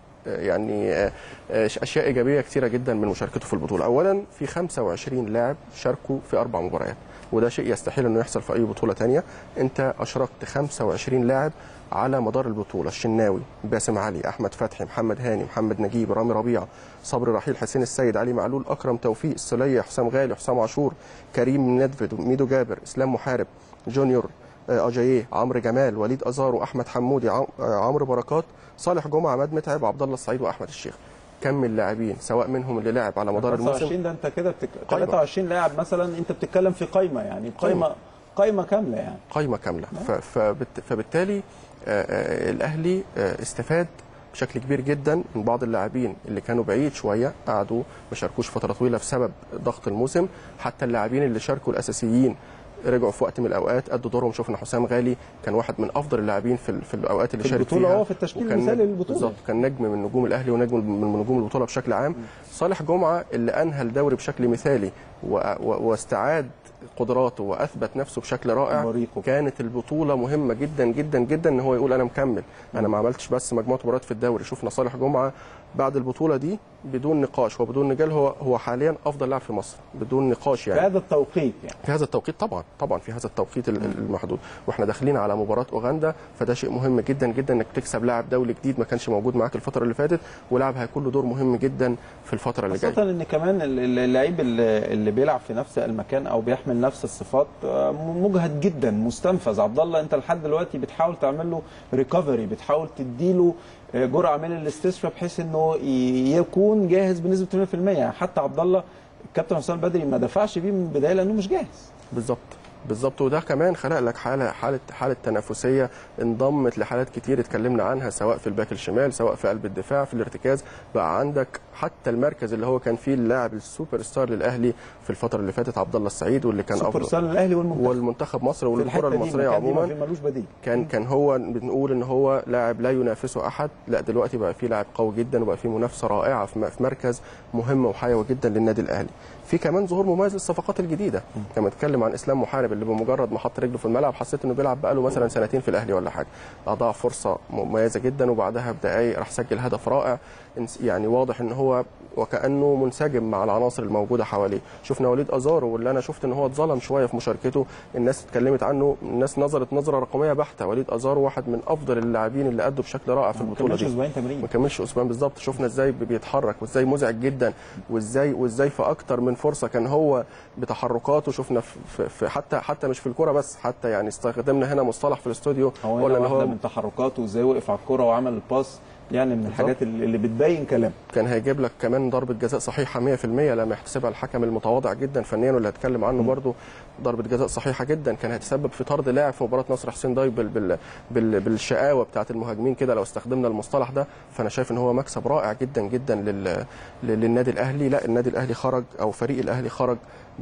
يعني آه، آه، اشياء ايجابيه كثيره جدا من مشاركته في البطوله اولا في 25 لاعب شاركوا في اربع مباريات وده شيء يستحيل انه يحصل في اي بطوله تانية انت اشركت 25 لاعب على مدار البطوله الشناوي باسم علي احمد فتحي محمد هاني محمد نجيب رامي ربيعه صبري رحيل حسين السيد علي معلول اكرم توفيق السليه حسام غالي حسام عاشور كريم ندفد ميدو جابر اسلام محارب جونيور آه، اجاييه عمرو جمال وليد ازارو احمد حمودي عم- آه، عمرو بركات صالح جمعه عماد متعب عبد الله السعيد واحمد الشيخ كم اللاعبين سواء منهم اللي لعب على مدار الموسم 25 ده انت كده بتك... قايمة. 23 لاعب مثلا انت بتتكلم في قايمه يعني قايمه قايمه كامله يعني قايمه كامله ف- فبت- فبالتالي آه، آه، الاهلي آه، استفاد بشكل كبير جدا من بعض اللاعبين اللي كانوا بعيد شويه قعدوا ما شاركوش فتره طويله بسبب ضغط الموسم حتى اللاعبين اللي شاركوا الاساسيين رجعوا في وقت من الاوقات ادوا دورهم شفنا حسام غالي كان واحد من افضل اللاعبين في ال- في الاوقات اللي في شارك البطولة فيها هو في التشكيل وكان المثالي نجم- للبطولة. بالظبط كان نجم من نجوم الاهلي ونجم من نجوم البطوله بشكل عام صالح جمعه اللي انهى الدوري بشكل مثالي و- و- واستعاد قدراته واثبت نفسه بشكل رائع بريقه. كانت البطوله مهمه جدا جدا جدا ان هو يقول انا مكمل انا ما عملتش بس مجموعه مباريات في الدوري شفنا صالح جمعه بعد البطوله دي بدون نقاش وبدون نجال هو هو حاليا افضل لاعب في مصر بدون نقاش في يعني هذا التوقيت يعني في هذا التوقيت طبعا طبعا في هذا التوقيت ال- ال- المحدود واحنا داخلين على مباراه اوغندا فده شيء مهم جدا جدا انك تكسب لاعب دولي جديد ما كانش موجود معاك الفتره اللي فاتت ولاعب هيكون له دور مهم جدا في الفتره اللي جايه خاصة ان كمان ال- ال- اللعيب اللي اللي بيلعب في نفس المكان او بيحمل نفس الصفات آه، مجهد جدا مستنفذ عبد الله انت لحد دلوقتي بتحاول تعمل له ريكفري بتحاول تديله آه، جرعه من الاستشفاء بحيث انه ي- يكون جاهز بنسبه 100% يعني حتى عبد الله الكابتن حسام البدري ما دفعش بيه من البدايه لانه مش جاهز بالظبط بالظبط وده كمان خلق لك حاله حاله حاله تنافسيه انضمت لحالات كتير اتكلمنا عنها سواء في الباك الشمال سواء في قلب الدفاع في الارتكاز بقى عندك حتى المركز اللي هو كان فيه اللاعب السوبر ستار للاهلي في الفتره اللي فاتت عبد الله السعيد واللي كان سوبر افضل ستار الاهلي والمنتخب والمنتخب مصر في والكره الحته دي المصريه المكان دي ما عموما في- ملوش بديل كان كان هو بنقول ان هو لاعب لا ينافسه احد لا دلوقتي بقى في لاعب قوي جدا وبقى في منافسه رائعه في م- في مركز مهم وحيوي جدا للنادي الاهلي في كمان ظهور مميز للصفقات الجديده لما اتكلم عن اسلام محارب اللي بمجرد ما حط رجله في الملعب حسيت انه بيلعب بقاله مثلا سنتين في الاهلي ولا حاجه اضاع فرصه مميزه جدا وبعدها بدقائق راح سجل هدف رائع إنس- يعني واضح ان هو وكانه منسجم مع العناصر الموجوده حواليه شفنا وليد ازارو واللي انا شفت ان هو اتظلم شويه في مشاركته الناس اتكلمت عنه الناس نظرت نظره رقميه بحته وليد ازارو واحد من افضل اللاعبين اللي ادوا بشكل رائع في ما البطوله كملش دي اسبوعين تمرين ما كملش اسبوعين بالظبط شفنا ازاي بيتحرك وازاي مزعج جدا وازاي وازاي في اكتر من فرصه كان هو بتحركاته شفنا في, في, في حتى حتى مش في الكوره بس حتى يعني استخدمنا هنا مصطلح في الاستوديو هو هنا قلنا ان واحده هو من تحركاته وازاي وقف على الكرة وعمل الباس يعني من الحاجات اللي اللي بتبين كلام كان هيجيب لك كمان ضربه جزاء صحيحه 100% لما يحتسبها الحكم المتواضع جدا فنيا واللي هتكلم عنه برده ضربه جزاء صحيحه جدا كان هيتسبب في طرد لاعب في مباراه نصر حسين داي بال بال بال بالشقاوه بتاعه المهاجمين كده لو استخدمنا المصطلح ده فانا شايف ان هو مكسب رائع جدا جدا لل لل- للنادي الاهلي لا النادي الاهلي خرج او فريق الاهلي خرج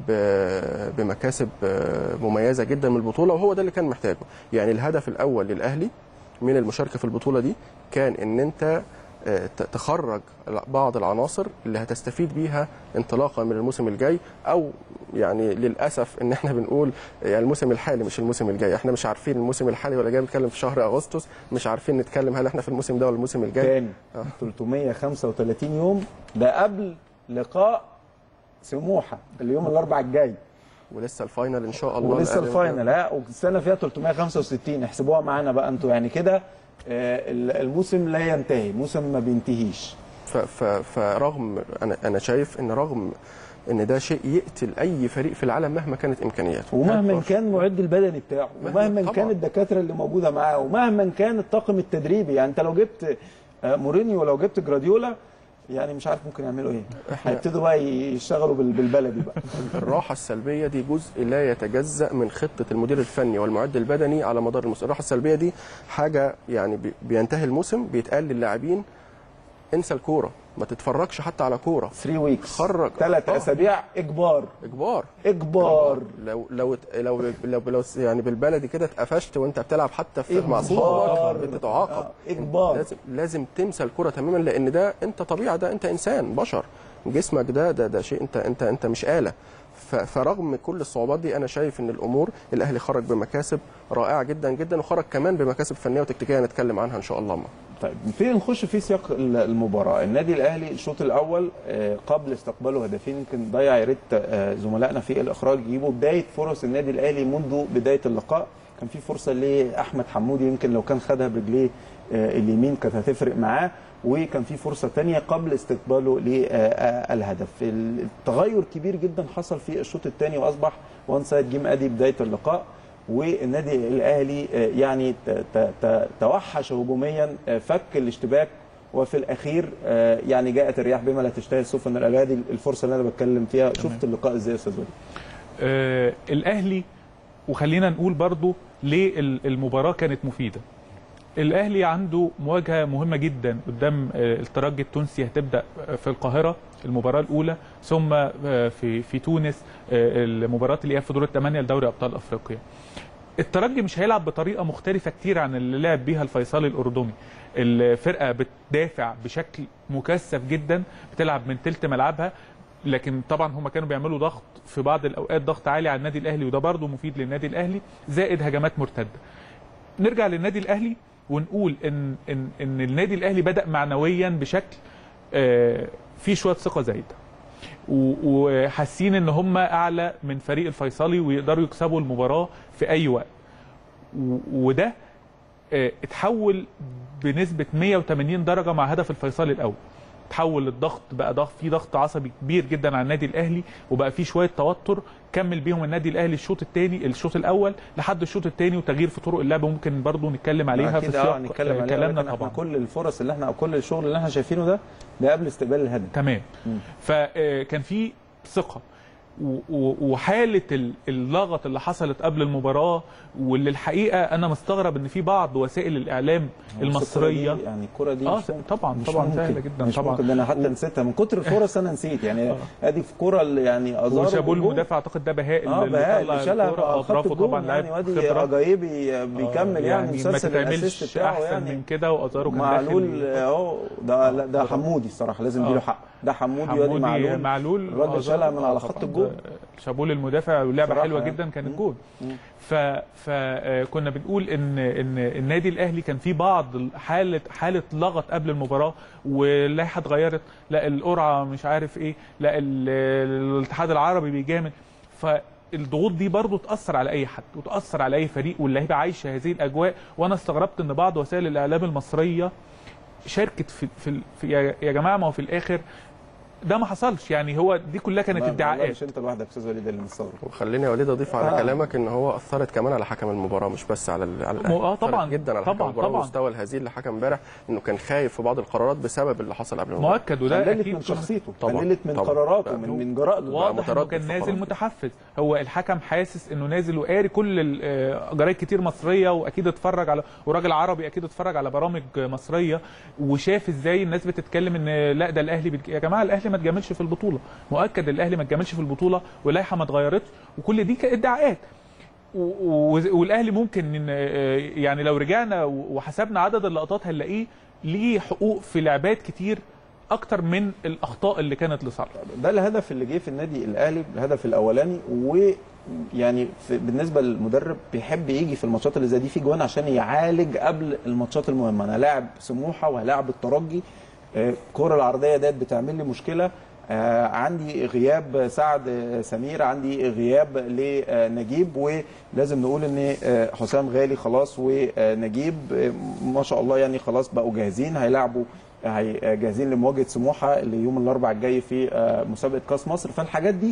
ب- بمكاسب آه، مميزه جدا من البطوله وهو ده اللي كان محتاجه يعني الهدف الاول للاهلي من المشاركه في البطوله دي كان ان انت آه، ت- تخرج بعض العناصر اللي هتستفيد بيها انطلاقا من الموسم الجاي او يعني للاسف ان احنا بنقول يعني الموسم الحالي مش الموسم الجاي احنا مش عارفين الموسم الحالي ولا جاي بنتكلم في شهر اغسطس مش عارفين نتكلم هل احنا في الموسم ده ولا الموسم الجاي تاني آه. 335 يوم ده قبل لقاء سموحه اليوم الاربعاء الجاي ولسه الفاينل ان شاء الله ولسه الأهلي الفاينل ها والسنه فيها 365 احسبوها معانا بقى انتوا يعني كده آه، الموسم لا ينتهي موسم ما بينتهيش ف- ف- فرغم انا انا شايف ان رغم ان ده شيء يقتل اي فريق في العالم مهما كانت امكانياته ومهما أكبر. كان المعد البدني بتاعه مهما- ومهما طبعاً. كان الدكاتره اللي موجوده معاه ومهما كان الطاقم التدريبي يعني انت لو جبت آه، مورينيو ولو جبت جراديولا يعني مش عارف ممكن يعملوا ايه هيبتدوا بقى يشتغلوا بال- بالبلدي بقى الراحه السلبيه دي جزء لا يتجزا من خطه المدير الفني والمعد البدني على مدار الموسم الراحه السلبيه دي حاجه يعني بي- بينتهي الموسم بيتقال للاعبين انسى الكوره ما تتفرجش حتى على كوره 3 ويكس خرج. ثلاث آه. اسابيع اجبار اجبار اجبار لو لو لو لو, لو يعني بالبلدي كده اتقفشت وانت بتلعب حتى في مع إجبار. صحابك بتتعاقب آه، إجبار. لازم لازم تنسى الكره تماما لان ده انت طبيعه ده انت انسان بشر جسمك ده ده ده شيء انت انت انت مش آلة ف- فرغم كل الصعوبات دي انا شايف ان الامور الاهلي خرج بمكاسب رائعه جدا جدا وخرج كمان بمكاسب فنيه وتكتيكيه نتكلم عنها ان شاء الله طيب نبتدي نخش في سياق ال- المباراه النادي الاهلي الشوط الاول آه، قبل استقباله هدفين يمكن ضيع يا ريت آه، زملائنا في الاخراج يجيبوا بدايه فرص النادي الاهلي منذ بدايه اللقاء كان في فرصه لاحمد حمودي يمكن لو كان خدها برجليه آه، اليمين كانت هتفرق معاه وكان في فرصه تانية قبل استقباله للهدف التغير كبير جدا حصل في الشوط الثاني واصبح وان سايد جيم ادي بدايه اللقاء والنادي الاهلي آه، يعني ت- ت- ت- توحش هجوميا آه، فك الاشتباك وفي الاخير آه، يعني جاءت الرياح بما لا تشتهي السفن الأبادي الفرصه اللي انا بتكلم فيها شفت اللقاء ازاي يا استاذ وليد آه الاهلي وخلينا نقول برضو ليه ال- المباراه كانت مفيده الاهلي عنده مواجهه مهمه جدا قدام آه، الترجي التونسي هتبدا في القاهره المباراه الاولى ثم آه، في في تونس آه، المباراه اللي هي في دور الثمانيه لدوري ابطال افريقيا الترجي مش هيلعب بطريقه مختلفه كتير عن اللي لعب بيها الفيصلي الاردني الفرقه بتدافع بشكل مكثف جدا بتلعب من تلت ملعبها لكن طبعا هم كانوا بيعملوا ضغط في بعض الاوقات ضغط عالي على النادي الاهلي وده برضه مفيد للنادي الاهلي زائد هجمات مرتده نرجع للنادي الاهلي ونقول ان ان ان النادي الاهلي بدا معنويا بشكل آه، فيه شويه ثقه زايده و- وحاسين ان هم اعلى من فريق الفيصلي ويقدروا يكسبوا المباراه في اي وقت و- وده آه، اتحول بنسبه 180 درجه مع هدف الفيصلي الاول تحول الضغط بقى ضغط في ضغط عصبي كبير جدا على النادي الاهلي وبقى في شويه توتر كمل بيهم النادي الاهلي الشوط الثاني الشوط الاول لحد الشوط الثاني وتغيير في طرق اللعب ممكن برضو نتكلم عليها في اكيد اه سياق نتكلم آه، عليها كلامنا ولكن احنا طبعا كل الفرص اللي احنا او كل الشغل اللي احنا شايفينه ده ده قبل استقبال الهدف تمام مم. فكان في ثقه و- و- وحاله ال- اللغط اللي حصلت قبل المباراه واللي الحقيقه انا مستغرب ان في بعض وسائل الاعلام المصريه الكرة دي يعني الكره دي اه مش ممكن. طبعا مش طبعا ممكن. سهله جدا مش طبعا ممكن ده انا حتى نسيتها من كتر الفرص انا نسيت يعني آه. ادي في كوره اللي يعني ازار وشابوه والجول. المدافع اعتقد ده بهاء اه اللي بهاء طلع اللي شالها الكرة. على خط برافو الجول طبعا يعني لاعب وادي خبرة. اجايبي بيكمل آه، يعني ما مسلسل الاسيست تتعملش بتاعه احسن يعني من كده وازارو كان معلول داخل اهو ده لا، ده حمودي الصراحه لازم اديله آه. حق ده حمودي وادي حمودي معلول معلول الراجل وأزارو. شالها من على آه، خط طبعاً. الجول. شابوه للمدافع واللعبه صراحة حلوه يعني. جدا كانت مم. جول مم. ف فكنا بنقول ان ان النادي الاهلي كان في بعض حاله حاله لغط قبل المباراه واللائحه اتغيرت لا القرعه مش عارف ايه لا ال- الاتحاد العربي بيجامل فالضغوط دي برضو تاثر على اي حد وتاثر على اي فريق واللعيبه عايشه هذه الاجواء وانا استغربت ان بعض وسائل الاعلام المصريه شاركت في, في, في يا يا جماعه ما هو في الاخر ده ما حصلش يعني هو دي كلها كانت لا، والله ادعاءات مش انت لوحدك يا استاذ وليد اللي مستغرب وخليني يا وليد اضيف على آه. كلامك ان هو اثرت كمان على حكم المباراه مش بس على ال- على مو- آه أثرت طبعاً، جدا على طبعاً، حكم المباراه طبعاً. ومستوى الهزيل اللي حكم امبارح انه كان خايف في بعض القرارات بسبب اللي حصل قبل المباراه مؤكد وده قللت اكيد من كنا- شخصيته طبعاً، قللت من طبعاً. قراراته بقى من من جرأته واضح انه متردد كان في نازل قراراته. متحفز هو الحكم حاسس انه نازل وقاري كل ال- آه، جرايد كتير مصريه واكيد اتفرج على وراجل عربي اكيد اتفرج على برامج مصريه وشاف ازاي الناس بتتكلم ان لا ده الاهلي بت... يا جماعه الاهلي ما اتجاملش في البطوله مؤكد الاهلي ما اتجاملش في البطوله واللائحه ما اتغيرتش وكل دي كانت ادعاءات و- و- والاهلي ممكن إن آه، يعني لو رجعنا و- وحسبنا عدد اللقطات هنلاقيه ليه حقوق في لعبات كتير اكتر من الاخطاء اللي كانت لصالحه ده الهدف اللي جه في النادي الاهلي الهدف الاولاني ويعني في- بالنسبه للمدرب بيحب يجي في الماتشات اللي زي دي في جوان عشان يعالج قبل الماتشات المهمه انا لاعب سموحه وهلاعب الترجي آه، الكره العرضيه ديت بتعمل لي مشكله آه، عندي غياب سعد آه، سمير عندي غياب لنجيب ولازم نقول ان آه، حسام غالي خلاص ونجيب آه، ما شاء الله يعني خلاص بقوا جاهزين هيلعبوا هي- جاهزين لمواجهه سموحه اللي يوم الاربعاء الجاي في آه، مسابقه كاس مصر فالحاجات دي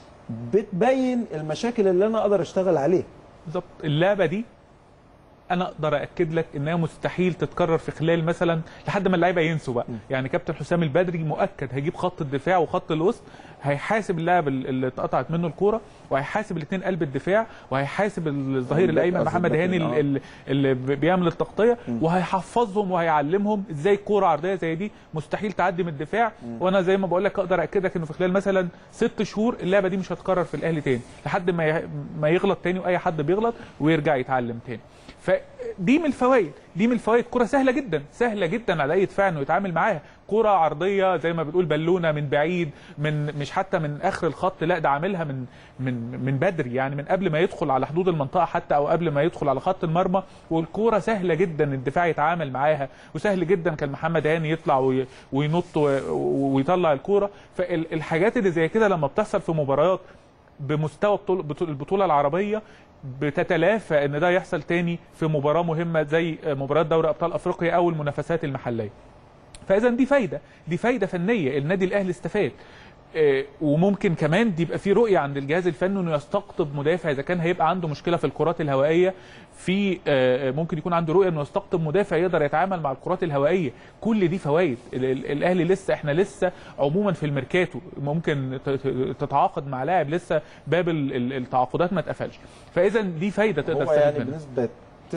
بتبين المشاكل اللي انا اقدر اشتغل عليها بالظبط اللعبه دي انا اقدر اكد لك انها مستحيل تتكرر في خلال مثلا لحد ما اللعيبه ينسوا بقى يعني كابتن حسام البدري مؤكد هيجيب خط الدفاع وخط الوسط هيحاسب اللاعب اللي اتقطعت منه الكوره وهيحاسب الاثنين قلب الدفاع وهيحاسب الظهير الباك الايمن قصدي محمد الباك هاني آه. اللي, اللي بيعمل التغطيه وهيحفظهم وهيعلمهم ازاي كوره عرضيه زي دي مستحيل تعدي من الدفاع وانا زي ما بقول لك اقدر اكدك انه في خلال مثلا ست شهور اللعبه دي مش هتكرر في الاهلي تاني لحد ما ي- ما يغلط تاني واي حد بيغلط ويرجع يتعلم تاني فدي من الفوائد دي من الفوائد كرة سهلة جدا سهلة جدا على أي دفاع إنه يتعامل معاها كرة عرضية زي ما بتقول بالونة من بعيد من مش حتى من آخر الخط لا ده عاملها من من من بدري يعني من قبل ما يدخل على حدود المنطقة حتى أو قبل ما يدخل على خط المرمى والكرة سهلة جدا الدفاع يتعامل معاها وسهل جدا كان محمد هاني يطلع وي- وينط و- و- ويطلع الكرة فالحاجات اللي زي كده لما بتحصل في مباريات بمستوى بطول- بطول- البطوله العربيه بتتلافى ان ده يحصل تاني في مباراه مهمه زي مباراه دوري ابطال افريقيا او المنافسات المحليه. فاذا دي فايده دي فايده فنيه النادي الاهلي استفاد آه، وممكن كمان دي يبقى في رؤيه عند الجهاز الفني انه يستقطب مدافع اذا كان هيبقى عنده مشكله في الكرات الهوائيه في آه، ممكن يكون عنده رؤيه انه يستقطب مدافع يقدر يتعامل مع الكرات الهوائيه كل دي فوائد ال- ال- الاهلي لسه احنا لسه عموما في الميركاتو ممكن ت- ت- تتعاقد مع لاعب لسه باب ال- ال- التعاقدات ما اتقفلش فاذا دي فايده تقدر هو تستفيد يعني منها بنسبه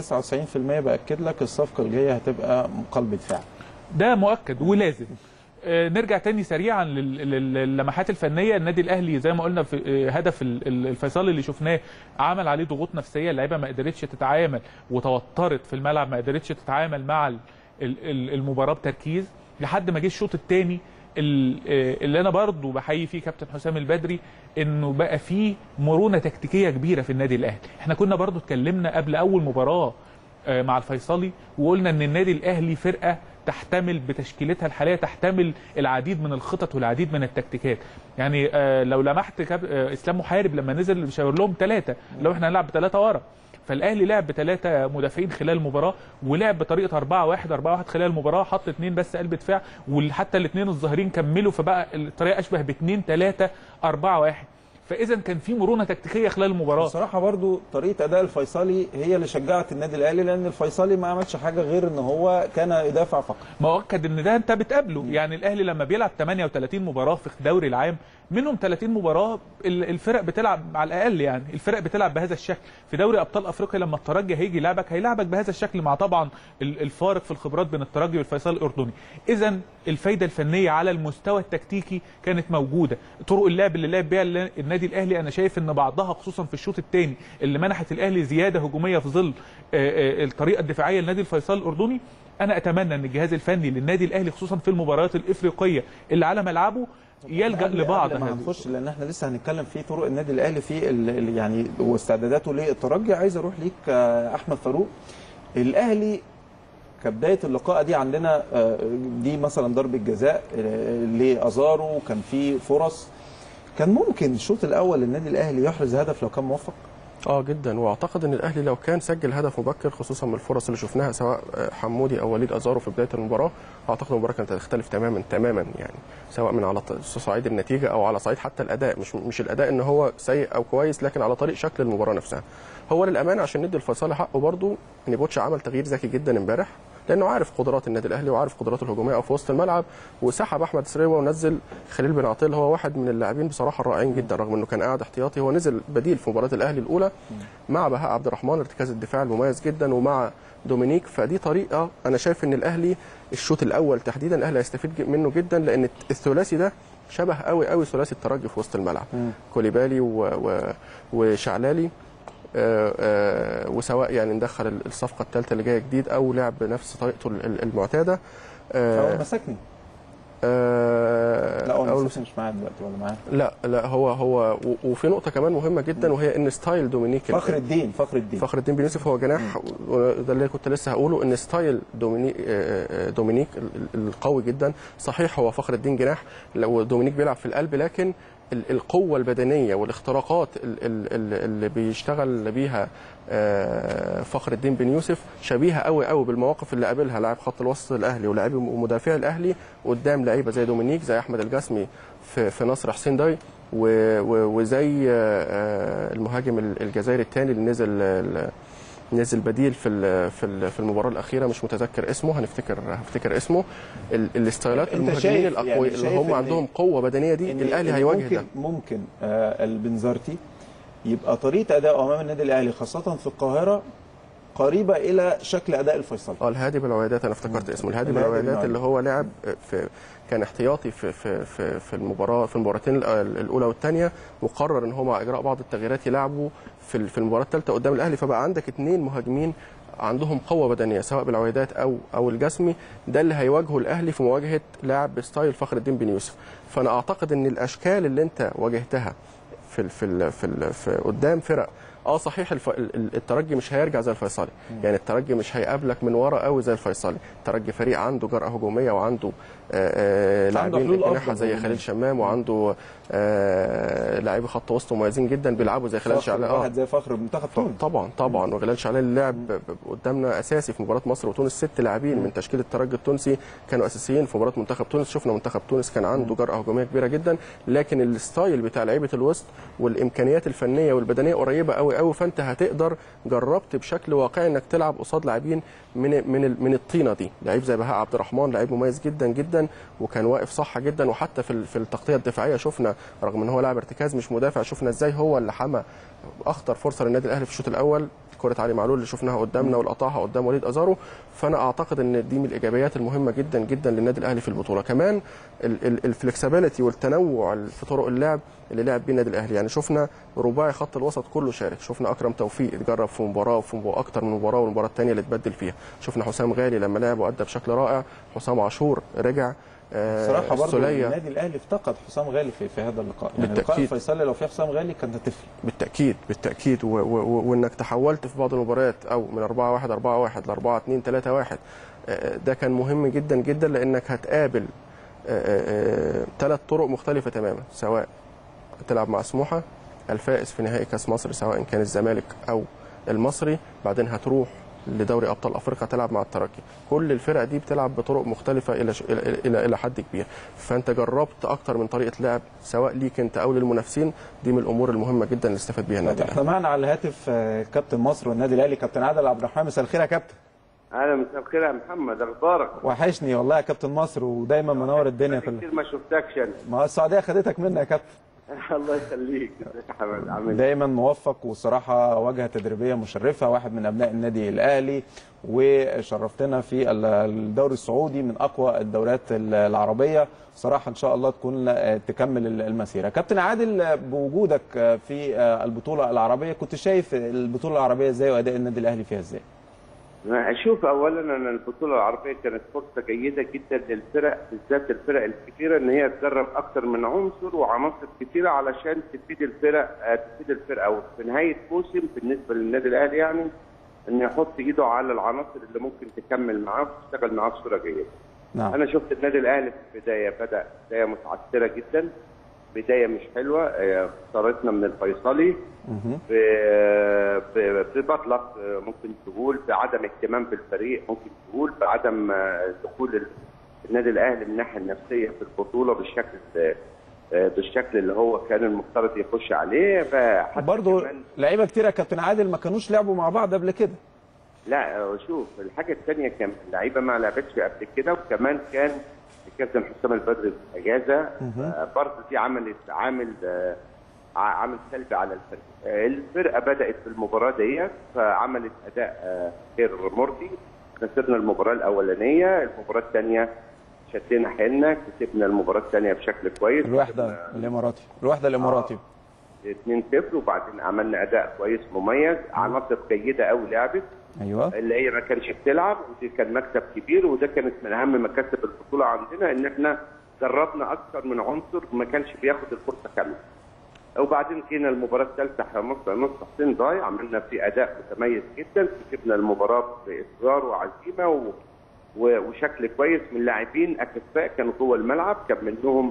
99% باكد لك الصفقه الجايه هتبقى قلب دفاع ده مؤكد ولازم آه، نرجع تاني سريعا لل- لل- للمحات الفنيه النادي الاهلي زي ما قلنا في آه، هدف ال- ال- الفيصلي اللي شفناه عمل عليه ضغوط نفسيه اللعيبه ما قدرتش تتعامل وتوترت في الملعب ما قدرتش تتعامل مع ال- ال- ال- المباراه بتركيز لحد ما جه الشوط الثاني اللي انا برضو بحيي فيه كابتن حسام البدري انه بقى فيه مرونه تكتيكيه كبيره في النادي الاهلي احنا كنا برضو اتكلمنا قبل اول مباراه آه، مع الفيصلي وقلنا ان النادي الاهلي فرقه تحتمل بتشكيلتها الحاليه تحتمل العديد من الخطط والعديد من التكتيكات يعني آه، لو لمحت كاب... آه، اسلام محارب لما نزل شاور لهم ثلاثه لو احنا هنلعب بثلاثه ورا فالاهلي لعب بثلاثه مدافعين خلال المباراه ولعب بطريقه 4 1 4 1 خلال المباراه حط اثنين بس قلب دفاع وحتى الاثنين الظاهرين كملوا فبقى الطريقه اشبه باثنين 3 4 1 فاذا كان في مرونه تكتيكيه خلال المباراه بصراحه برضو طريقه اداء الفيصلي هي اللي شجعت النادي الاهلي لان الفيصلي ما عملش حاجه غير ان هو كان يدافع فقط مؤكد ان ده انت بتقابله يعني الاهلي لما بيلعب 38 مباراه في الدوري العام منهم 30 مباراه ال- الفرق بتلعب على الاقل يعني الفرق بتلعب بهذا الشكل في دوري ابطال افريقيا لما الترجي هيجي يلعبك هيلعبك بهذا الشكل مع طبعا ال- الفارق في الخبرات بين الترجي والفيصل الاردني اذا الفايده الفنيه على المستوى التكتيكي كانت موجوده طرق اللعب اللي لعب بيها الل- النادي الاهلي انا شايف ان بعضها خصوصا في الشوط الثاني اللي منحت الاهلي زياده هجوميه في ظل آه، آه، الطريقه الدفاعيه لنادي الفيصل الاردني انا اتمنى ان الجهاز الفني للنادي الاهلي خصوصا في المباريات الافريقيه اللي على ملعبه يلجا قبل- لبعض قبل ما هذه هنخش لان احنا لسه هنتكلم في طرق النادي الاهلي في ال- ال- يعني واستعداداته للترجي عايز اروح ليك آه، احمد فاروق الاهلي كبدايه اللقاء دي عندنا آه، دي مثلا ضربه جزاء آه، لازارو كان في فرص كان ممكن الشوط الاول النادي الاهلي يحرز هدف لو كان موفق اه جدا واعتقد ان الاهلي لو كان سجل هدف مبكر خصوصا من الفرص اللي شفناها سواء آه، حمودي او وليد ازارو في بدايه المباراه اعتقد المباراه كانت هتختلف تماما تماما يعني سواء من على ط- صعيد النتيجه او على صعيد حتى الاداء مش مش الاداء ان هو سيء او كويس لكن على طريق شكل المباراه نفسها هو للامانه عشان ندي الفيصلي حقه برضو ان بوتش عمل تغيير ذكي جدا امبارح لانه عارف قدرات النادي الاهلي وعارف قدراته الهجوميه او في وسط الملعب وسحب احمد سريوه ونزل خليل بن عطيه اللي هو واحد من اللاعبين بصراحه الرائعين جدا رغم انه كان قاعد احتياطي هو نزل بديل في مباراه الاهلي الاولى مع بهاء عبد الرحمن ارتكاز الدفاع المميز جدا ومع دومينيك فدي طريقه انا شايف ان الاهلي الشوط الاول تحديدا الاهلي هيستفيد ج- منه جدا لان الثلاثي ده شبه قوي قوي ثلاثي الترجي في وسط الملعب كوليبالي و... و... وشعلالي آه، آه، وسواء يعني ندخل الصفقه الثالثه اللي جايه جديد او لعب بنفس طريقته ال- ال- المعتاده هو آه، مسكني آه لا هو أول المسلسل مش معايا دلوقتي ولا معايا لا لا هو هو و- وفي نقطه كمان مهمه جدا وهي ان ستايل دومينيك فخر الدين فخر الدين فخر الدين بن يوسف هو جناح وده اللي كنت لسه هقوله ان ستايل دومينيك آه، آه، دومينيك ال- ال- القوي جدا صحيح هو فخر الدين جناح لو دومينيك بيلعب في القلب لكن ال- القوة البدنية والاختراقات ال- ال- ال- اللي بيشتغل بيها آه، فخر الدين بن يوسف شبيهة قوي قوي بالمواقف اللي قابلها لاعب خط الوسط الأهلي ولاعبي ومدافعي الأهلي قدام لعيبة زي دومينيك زي أحمد الجسمي في في نصر حسين داي و- و- وزي آه، آه، المهاجم ال- الجزائري الثاني اللي نزل ال- نزل بديل في ال- في ال- في المباراه الاخيره مش متذكر اسمه هنفتكر هفتكر اسمه ال- الاستايلات أنت المهاجمين شايف- الاقوياء يعني اللي شايف هم إن- عندهم قوه بدنيه دي إن- الاهلي إن هيواجه ممكن ده ممكن آه البنزرتي يبقى طريقه اداؤه امام النادي الاهلي خاصه في القاهره قريبه الى شكل اداء الفيصلي اه الهادي بالعويدات انا افتكرت اسمه الهادي الهادي بالعويدات بالعويدات. اللي هو لعب في كان احتياطي في في في في المباراه في المباراتين الأ- الاولى والثانيه وقرر ان هو مع اجراء بعض التغييرات يلعبوا في ال- في المباراه الثالثه قدام الاهلي فبقى عندك اثنين مهاجمين عندهم قوه بدنيه سواء بالعويدات او او الجسمي ده اللي هيواجهه الاهلي في مواجهه لاعب بستايل فخر الدين بن يوسف فانا اعتقد ان الاشكال اللي انت واجهتها في ال في ال في, ال في قدام فرق اه صحيح الف... ال- ال- الترجي مش هيرجع زي الفيصلي يعني الترجي مش هيقابلك من ورا قوي زي الفيصلي الترجي فريق عنده جرأة هجوميه وعنده آه، آه، عنده لاعبين حلول اجنحه أفضل زي هجومية. خليل شمام وعنده آه، لاعبي خط وسط مميزين جدا بيلعبوا زي خلال فخر شعلاء اه واحد زي فخر منتخب تونس طبعا طبعا وغلال شعلان اللي لعب ب- ب- قدامنا اساسي في مباراه مصر وتونس ست لاعبين من تشكيله الترجي التونسي كانوا اساسيين في مباراه منتخب تونس شفنا منتخب تونس كان عنده جرأه هجوميه كبيره جدا لكن الستايل بتاع لعيبه الوسط والامكانيات الفنيه والبدنيه قريبه قوي قوي فانت هتقدر جربت بشكل واقعي انك تلعب قصاد لاعبين من من ال- من الطينه دي لعيب زي بهاء عبد الرحمن لعيب مميز جدا جدا وكان واقف صح جدا وحتى في ال- في التغطيه الدفاعيه شفنا رغم ان هو لاعب ارتكاز مش مدافع شفنا ازاي هو اللي حمى اخطر فرصه للنادي الاهلي في الشوط الاول كره علي معلول اللي شفناها قدامنا واللي قطعها قدام وليد ازارو فانا اعتقد ان دي من الايجابيات المهمه جدا جدا للنادي الاهلي في البطوله كمان الفلكسبيليتي والتنوع في طرق اللعب اللي لعب بيه النادي الاهلي يعني شفنا رباعي خط الوسط كله شارك شفنا اكرم توفيق اتجرب في مباراه وفي مباراه اكتر من مباراه والمباراه الثانيه اللي اتبدل فيها شفنا حسام غالي لما لعب وادى بشكل رائع حسام عاشور رجع آه، بصراحه برضه السولية. النادي الاهلي افتقد حسام غالي في, في هذا اللقاء يعني بالتأكيد. لقاء الفيصلي لو في حسام غالي كانت هتفرق بالتاكيد بالتاكيد و- و- و- وانك تحولت في بعض المباريات او من 4 1 4 1 ل 4 2 3 1 ده كان مهم جدا جدا لانك هتقابل ثلاث طرق مختلفه تماما سواء تلعب مع سموحه الفائز في نهائي كاس مصر سواء كان الزمالك او المصري بعدين هتروح لدوري ابطال افريقيا تلعب مع الترجي كل الفرق دي بتلعب بطرق مختلفه الى ش... الى الى الى حد كبير فانت جربت اكتر من طريقه لعب سواء ليك انت او للمنافسين دي من الامور المهمه جدا اللي استفاد بيها النادي طب احنا معنا على الهاتف آه، كابتن مصر والنادي الاهلي كابتن عادل عبد الرحمن مساء الخير يا كابتن اهلا مساء الخير يا محمد اخبارك وحشني والله يا كابتن مصر ودايما منور الدنيا كلها كتير ما شفتكش انا ما هو السعوديه خدتك منا يا كابتن الله يخليك ازيك يا حماد عامل ايه دايما موفق والصراحه واجهه تدريبيه مشرفه واحد من ابناء النادي الاهلي وشرفتنا في الدوري السعودي من اقوى الدوريات العربيه صراحه ان شاء الله تكون تكمل المسيره كابتن عادل بوجودك في البطوله العربيه كنت شايف البطوله العربيه ازاي واداء النادي الاهلي فيها ازاي اشوف اولا ان البطوله العربيه كانت فرصه جيده جدا للفرق بالذات الفرق الكبيره ان هي تجرب اكثر من عنصر وعناصر كثيره علشان تفيد الفرق آه، تفيد الفرقه وفي نهايه موسم بالنسبه للنادي الاهلي يعني ان يحط ايده على العناصر اللي ممكن تكمل معاه وتشتغل معاه بصوره جيده. نعم انا شفت النادي الاهلي في البدايه بدا بدايه متعثره جدا بدايه مش حلوه آه، خسارتنا من الفيصلي مهم. ب- ب- ببطلق آه، ممكن تقول بعدم اهتمام بالفريق ممكن تقول بعدم آه، دخول ال- النادي الاهلي من الناحيه النفسيه في البطوله بالشكل آه، آه، بالشكل اللي هو كان المفترض يخش عليه فحتى برضه كمان- لعيبه كتير يا كابتن عادل ما كانوش لعبوا مع بعض قبل كده لا آه، شوف الحاجه الثانيه كان اللعيبه ما لعبتش قبل كده وكمان كان الكابتن حسام البدري في اجازه آه، برضه دي عملت عامل آه، ع- عامل سلبي على الفريق آه، الفرقه بدات في المباراه ديت فعملت اداء آه، غير مرضي خسرنا المباراه الاولانيه المباراه الثانيه شدينا حيلنا كسبنا المباراه الثانيه بشكل كويس الوحده الاماراتي الوحده الاماراتي 2-0 وبعدين عملنا اداء كويس مميز عناصر جيده قوي لعبت ايوه اللي هي ما كانش بتلعب ودي كان مكسب كبير وده كانت من اهم مكاسب البطوله عندنا ان احنا جربنا اكثر من عنصر ما كانش بياخد الفرصه كامله وبعدين جينا المباراه الثالثه مصر نص حسين ضايع عملنا فيه اداء متميز جدا كسبنا المباراه باصرار وعزيمه و... و... وشكل كويس من لاعبين اكفاء كانوا جوه الملعب كان منهم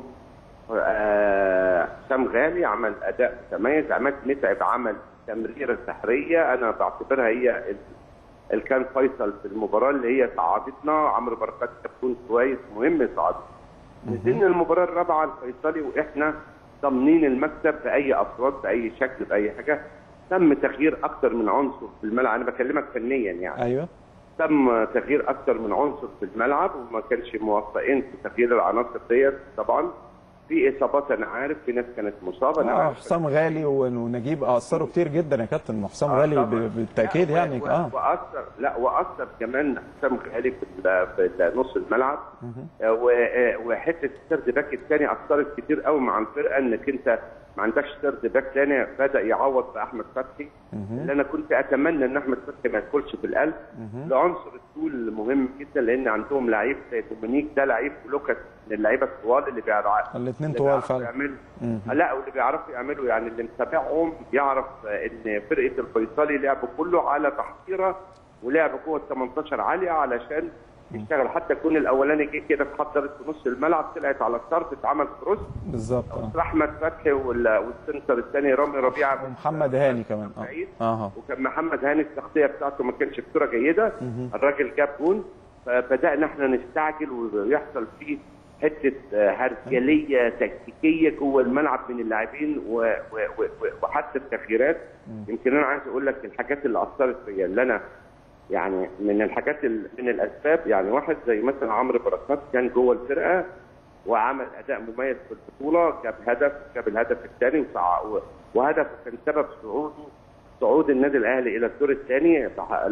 آه، حسام غالي عمل اداء متميز عماد متعب عمل تمريره سحريه انا بعتبرها هي ال- اللي كان فيصل في المباراه اللي هي صعدتنا عمرو بركات كابتن كويس مهم صعدنا نزلنا المباراه الرابعه الفيصلي واحنا ضامنين المكسب باي افراد باي شكل باي حاجه تم تغيير اكتر من عنصر في الملعب انا بكلمك فنيا يعني ايوه تم تغيير اكتر من عنصر في الملعب وما كانش موفقين في تغيير العناصر ديت طبعا في اصابات انا عارف في ناس كانت مصابه انا اه عارف حسام غالي ون- ونجيب اثروا كتير جدا يا كابتن حسام آه غالي طبعاً. ب- بالتاكيد لا، يعني و- اه واثر لا واثر كمان حسام غالي في ال- في نص الملعب آه، و- آه، وحته السرد باك الثاني اثرت كتير قوي مع الفرقه انك انت ما عندكش سرد باك ثاني بدا يعوض باحمد فتحي اللي انا كنت اتمنى ان احمد فتحي ما يدخلش في القلب لعنصر الطول مهم جدا لان عندهم لعيب زي دومينيك ده لعيب ولوكاس من اللعيبه الطوال اللي بيعرفوا الاتنين اللي طوال بيعرفوا فعلا. يعملوا لا واللي بيعرفوا يعملوا يعني اللي متابعهم يعرف ان فرقه الفيصلي لعبوا كله على تحضيره ولعب جوه ال 18 عاليه علشان يشتغل حتى الجون الاولاني جه كده اتحضرت في نص الملعب طلعت على الطرف اتعمل كروس بالظبط اه احمد فتحي وال- والسنتر الثاني رامي ربيعه ومحمد هاني كمان اه بعيد. اه وكان محمد هاني التغطيه بتاعته ما كانش بصوره جيده الراجل جاب جون فبدانا احنا نستعجل ويحصل فيه حته آه، هرجليه تكتيكيه جوه الملعب من اللاعبين و- و- و- و- وحتى التغييرات يمكن انا عايز اقول لك الحاجات اللي اثرت فيا اللي انا يعني من الحاجات ال- من الاسباب يعني واحد زي مثلا عمرو بركات كان جوه الفرقه وعمل اداء مميز في البطوله جاب هدف جاب الهدف الثاني وصع- و- وهدف كان سبب صعوده صعود النادي الاهلي الى الدور الثاني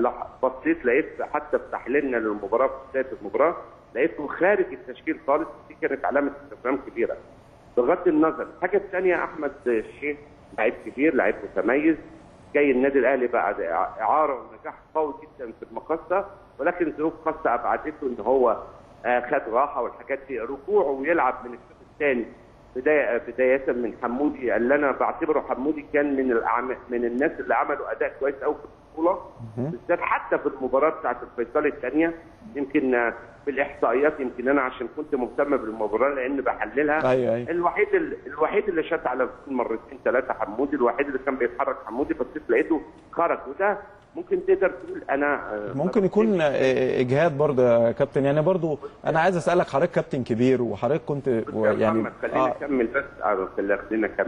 بصيت لقيت حتى في تحليلنا للمباراه في بدايه المباراه لقيته خارج التشكيل خالص دي كانت علامه استفهام كبيره بغض النظر الحاجه الثانيه احمد الشيخ لعيب كبير لعيب متميز جاي النادي الاهلي بعد اعاره ونجاح قوي جدا في المقصه ولكن ظروف خاصه ابعدته ان هو آه، خد راحه والحاجات دي رجوعه ويلعب من الشوط الثاني بدايه بدايه من حمودي اللي انا بعتبره حمودي كان من الأعم... من الناس اللي عملوا اداء كويس قوي في البطوله بالذات حتى في المباراه بتاعت الفيصلي الثانيه يمكن آه، في الاحصائيات يمكن انا عشان كنت مهتم بالمباراه لان بحللها ايوه ايوه الوحيد ال- الوحيد اللي شات على الجون مرتين ثلاثه حمودي الوحيد اللي كان بيتحرك حمودي بس لقيته خرج وده ممكن تقدر تقول انا آه، ممكن ما يكون بكتبش. آه، اجهاد برضه يا كابتن يعني برضه انا عايز اسالك حضرتك كابتن كبير وحضرتك كنت بص و- يا يعني محمد خليني اه اكمل بس آه، خليني خليني اكمل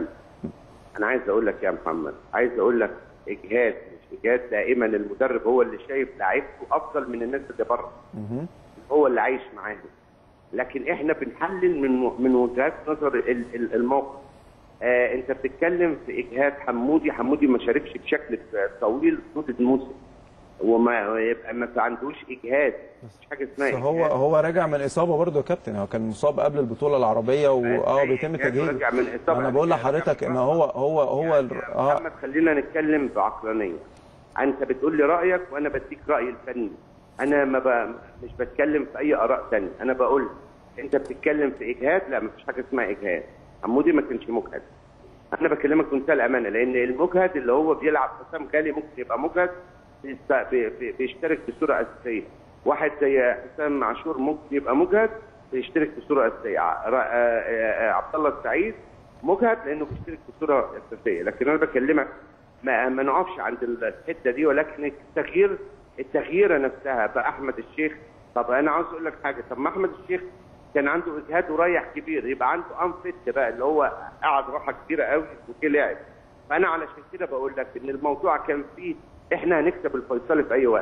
انا عايز اقول لك يا محمد عايز اقول لك اجهاد مش اجهاد دائما المدرب هو اللي شايف لعيبته افضل من الناس اللي بره هو اللي عايش معاهم لكن احنا بنحلل من من وجهات نظر ال- ال- الموقف آه انت بتتكلم في اجهاد حمودي حمودي ما شاركش بشكل طويل طول الموسم وما يبقى ما عندوش اجهاد مش حاجه اسمها بس هو إجهاد. هو راجع من اصابه برضه يا كابتن هو كان مصاب قبل البطوله العربيه واه بيتم تجهيزه راجع من إصابة. انا بقول لحضرتك ان هو هو هو ال- يا اه محمد خلينا نتكلم بعقلانيه انت بتقول لي رايك وانا بديك رايي الفني انا ما ب... مش بتكلم في اي اراء ثانيه انا بقول انت بتتكلم في اجهاد لا مفيش حاجه اسمها اجهاد عمودي ما كانش مجهد انا بكلمك بمنتهى الامانه لان المجهد اللي هو بيلعب حسام غالي ممكن يبقى مجهد بيست- بي- بي- بيشترك بصوره اساسيه واحد زي حسام عاشور ممكن يبقى مجهد بيشترك بصوره اساسيه ع- را- آه، آه، آه، عبد الله السعيد مجهد لانه بيشترك بصوره اساسيه لكن انا بكلمك ما ما نقفش عند الحته دي ولكن التغيير التغييره نفسها باحمد الشيخ طب انا عاوز اقول لك حاجه طب ما احمد الشيخ كان عنده اجهاد وريح كبير يبقى عنده انفت بقى اللي هو قعد راحه كبيره قوي وجه لعب فانا علشان كده بقول لك ان الموضوع كان فيه احنا هنكسب الفيصلي في اي وقت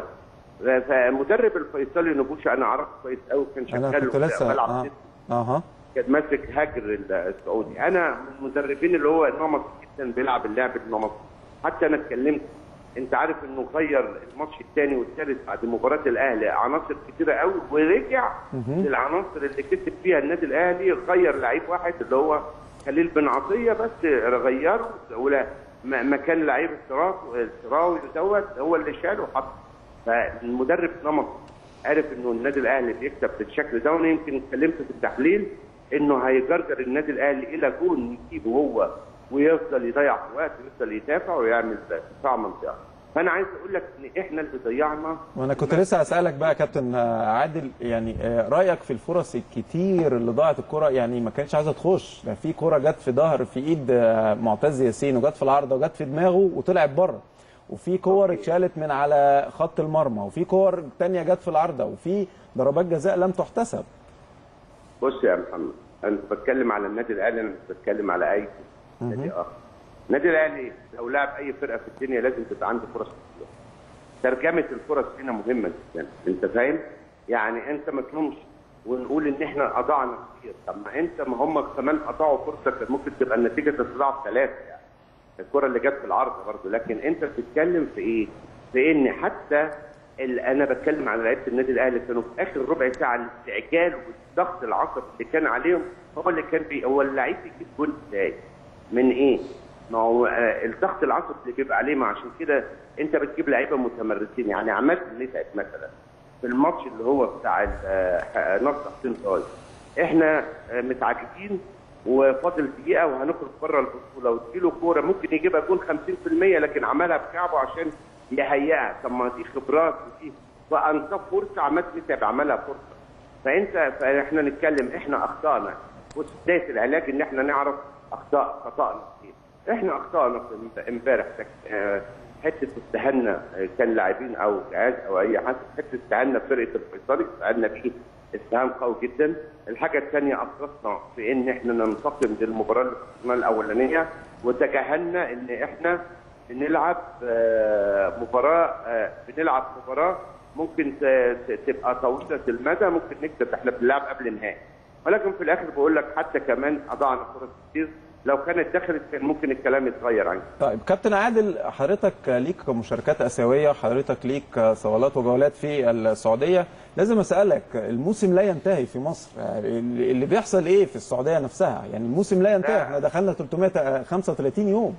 فمدرب الفيصلي نبوشه انا عرفته كويس قوي كان انا شغال كنت لسه ملعب اه ست. اها كان ماسك هجر السعودي انا من المدربين اللي هو نمط جدا بيلعب اللعب النمط حتى انا اتكلمت انت عارف انه غير الماتش الثاني والثالث بعد مباراه الاهلي عناصر كتيره قوي ورجع للعناصر اللي كسب فيها النادي الاهلي غير لعيب واحد اللي هو خليل بن عطيه بس غيره ولا م- مكان لعيب التراوي التراوي دوت هو اللي شاله وحط فالمدرب نمط عرف انه النادي الاهلي بيكسب بالشكل ده وانا يمكن اتكلمت في التحليل انه هيجرجر النادي الاهلي الى جون يجيبه هو ويفضل يضيع في وقت ويفضل يدافع ويعمل دفاع منطقه فانا عايز اقول لك ان احنا اللي ضيعنا وانا كنت لسه هسالك بقى يا كابتن عادل يعني آه، رايك في الفرص الكتير اللي ضاعت الكره يعني ما كانتش عايزه تخش ده في كره جت في ظهر في ايد آه، معتز ياسين وجت في العارضه وجت في دماغه وطلعت بره وفي كور اتشالت من على خط المرمى وفي كور تانية جت في العارضه وفي ضربات جزاء لم تحتسب بص يا محمد انا بتكلم على النادي الاهلي انا مش بتكلم على اي نادي اخر النادي الاهلي لو لعب اي فرقه في الدنيا لازم تبقى عنده فرص كتير ترجمه الفرص هنا مهمه جدا انت فاهم يعني انت ما تلومش ونقول ان احنا اضعنا كتير طب ما انت ما هم كمان اضاعوا فرصه كان ممكن تبقى النتيجه تطلع ثلاثه يعني الكره اللي جت في العرض برضه لكن انت بتتكلم في ايه؟ في ان حتى ال- انا بتكلم على لعيبه النادي الاهلي كانوا في اخر ربع ساعه الاستعجال والضغط العصبي اللي كان عليهم هو اللي كان بي هو اللعيب يجيب جول ازاي؟ من ايه؟ ما هو آه، الضغط العصبي اللي بيبقى عليه ما عشان كده انت بتجيب لعيبه متمرسين يعني عماد متعب مثلا في الماتش اللي هو بتاع ال- آه، نصر حسين طاي احنا آه، متعاكسين وفاضل دقيقه وهنخرج بره البطوله وتجيله كوره ممكن يجيبها جول 50% لكن عملها بكعبه عشان يهيئها طب ما دي خبرات ودي فانصاف فرصه عماد متعب عملها فرصه فانت فاحنا نتكلم احنا اخطانا بص بدايه العلاج ان احنا نعرف اخطاء خطانا كتير احنا اخطانا في امبارح تك- آه، حته استهنا آه، كان لاعبين او جهاز او اي حد حته استهنا فرقه الفيصلي استهنا بيه استهام قوي جدا الحاجه الثانيه افرطنا في ان احنا ننتقم للمباراه اللي خسرناها الاولانيه وتجاهلنا ان احنا بنلعب آه، مباراه آه، بنلعب مباراه ممكن ت- ت- تبقى طويله المدى ممكن نكسب احنا بنلعب قبل النهائي ولكن في الاخر بقول لك حتى كمان اضعنا فرص كتير لو كانت دخلت كان ممكن الكلام يتغير عن كده. طيب كابتن عادل حضرتك ليك مشاركات اسيويه حضرتك ليك صولات وجولات في السعوديه لازم اسالك الموسم لا ينتهي في مصر اللي اللي بيحصل ايه في السعوديه نفسها يعني الموسم لا ينتهي لا. احنا دخلنا 335 يوم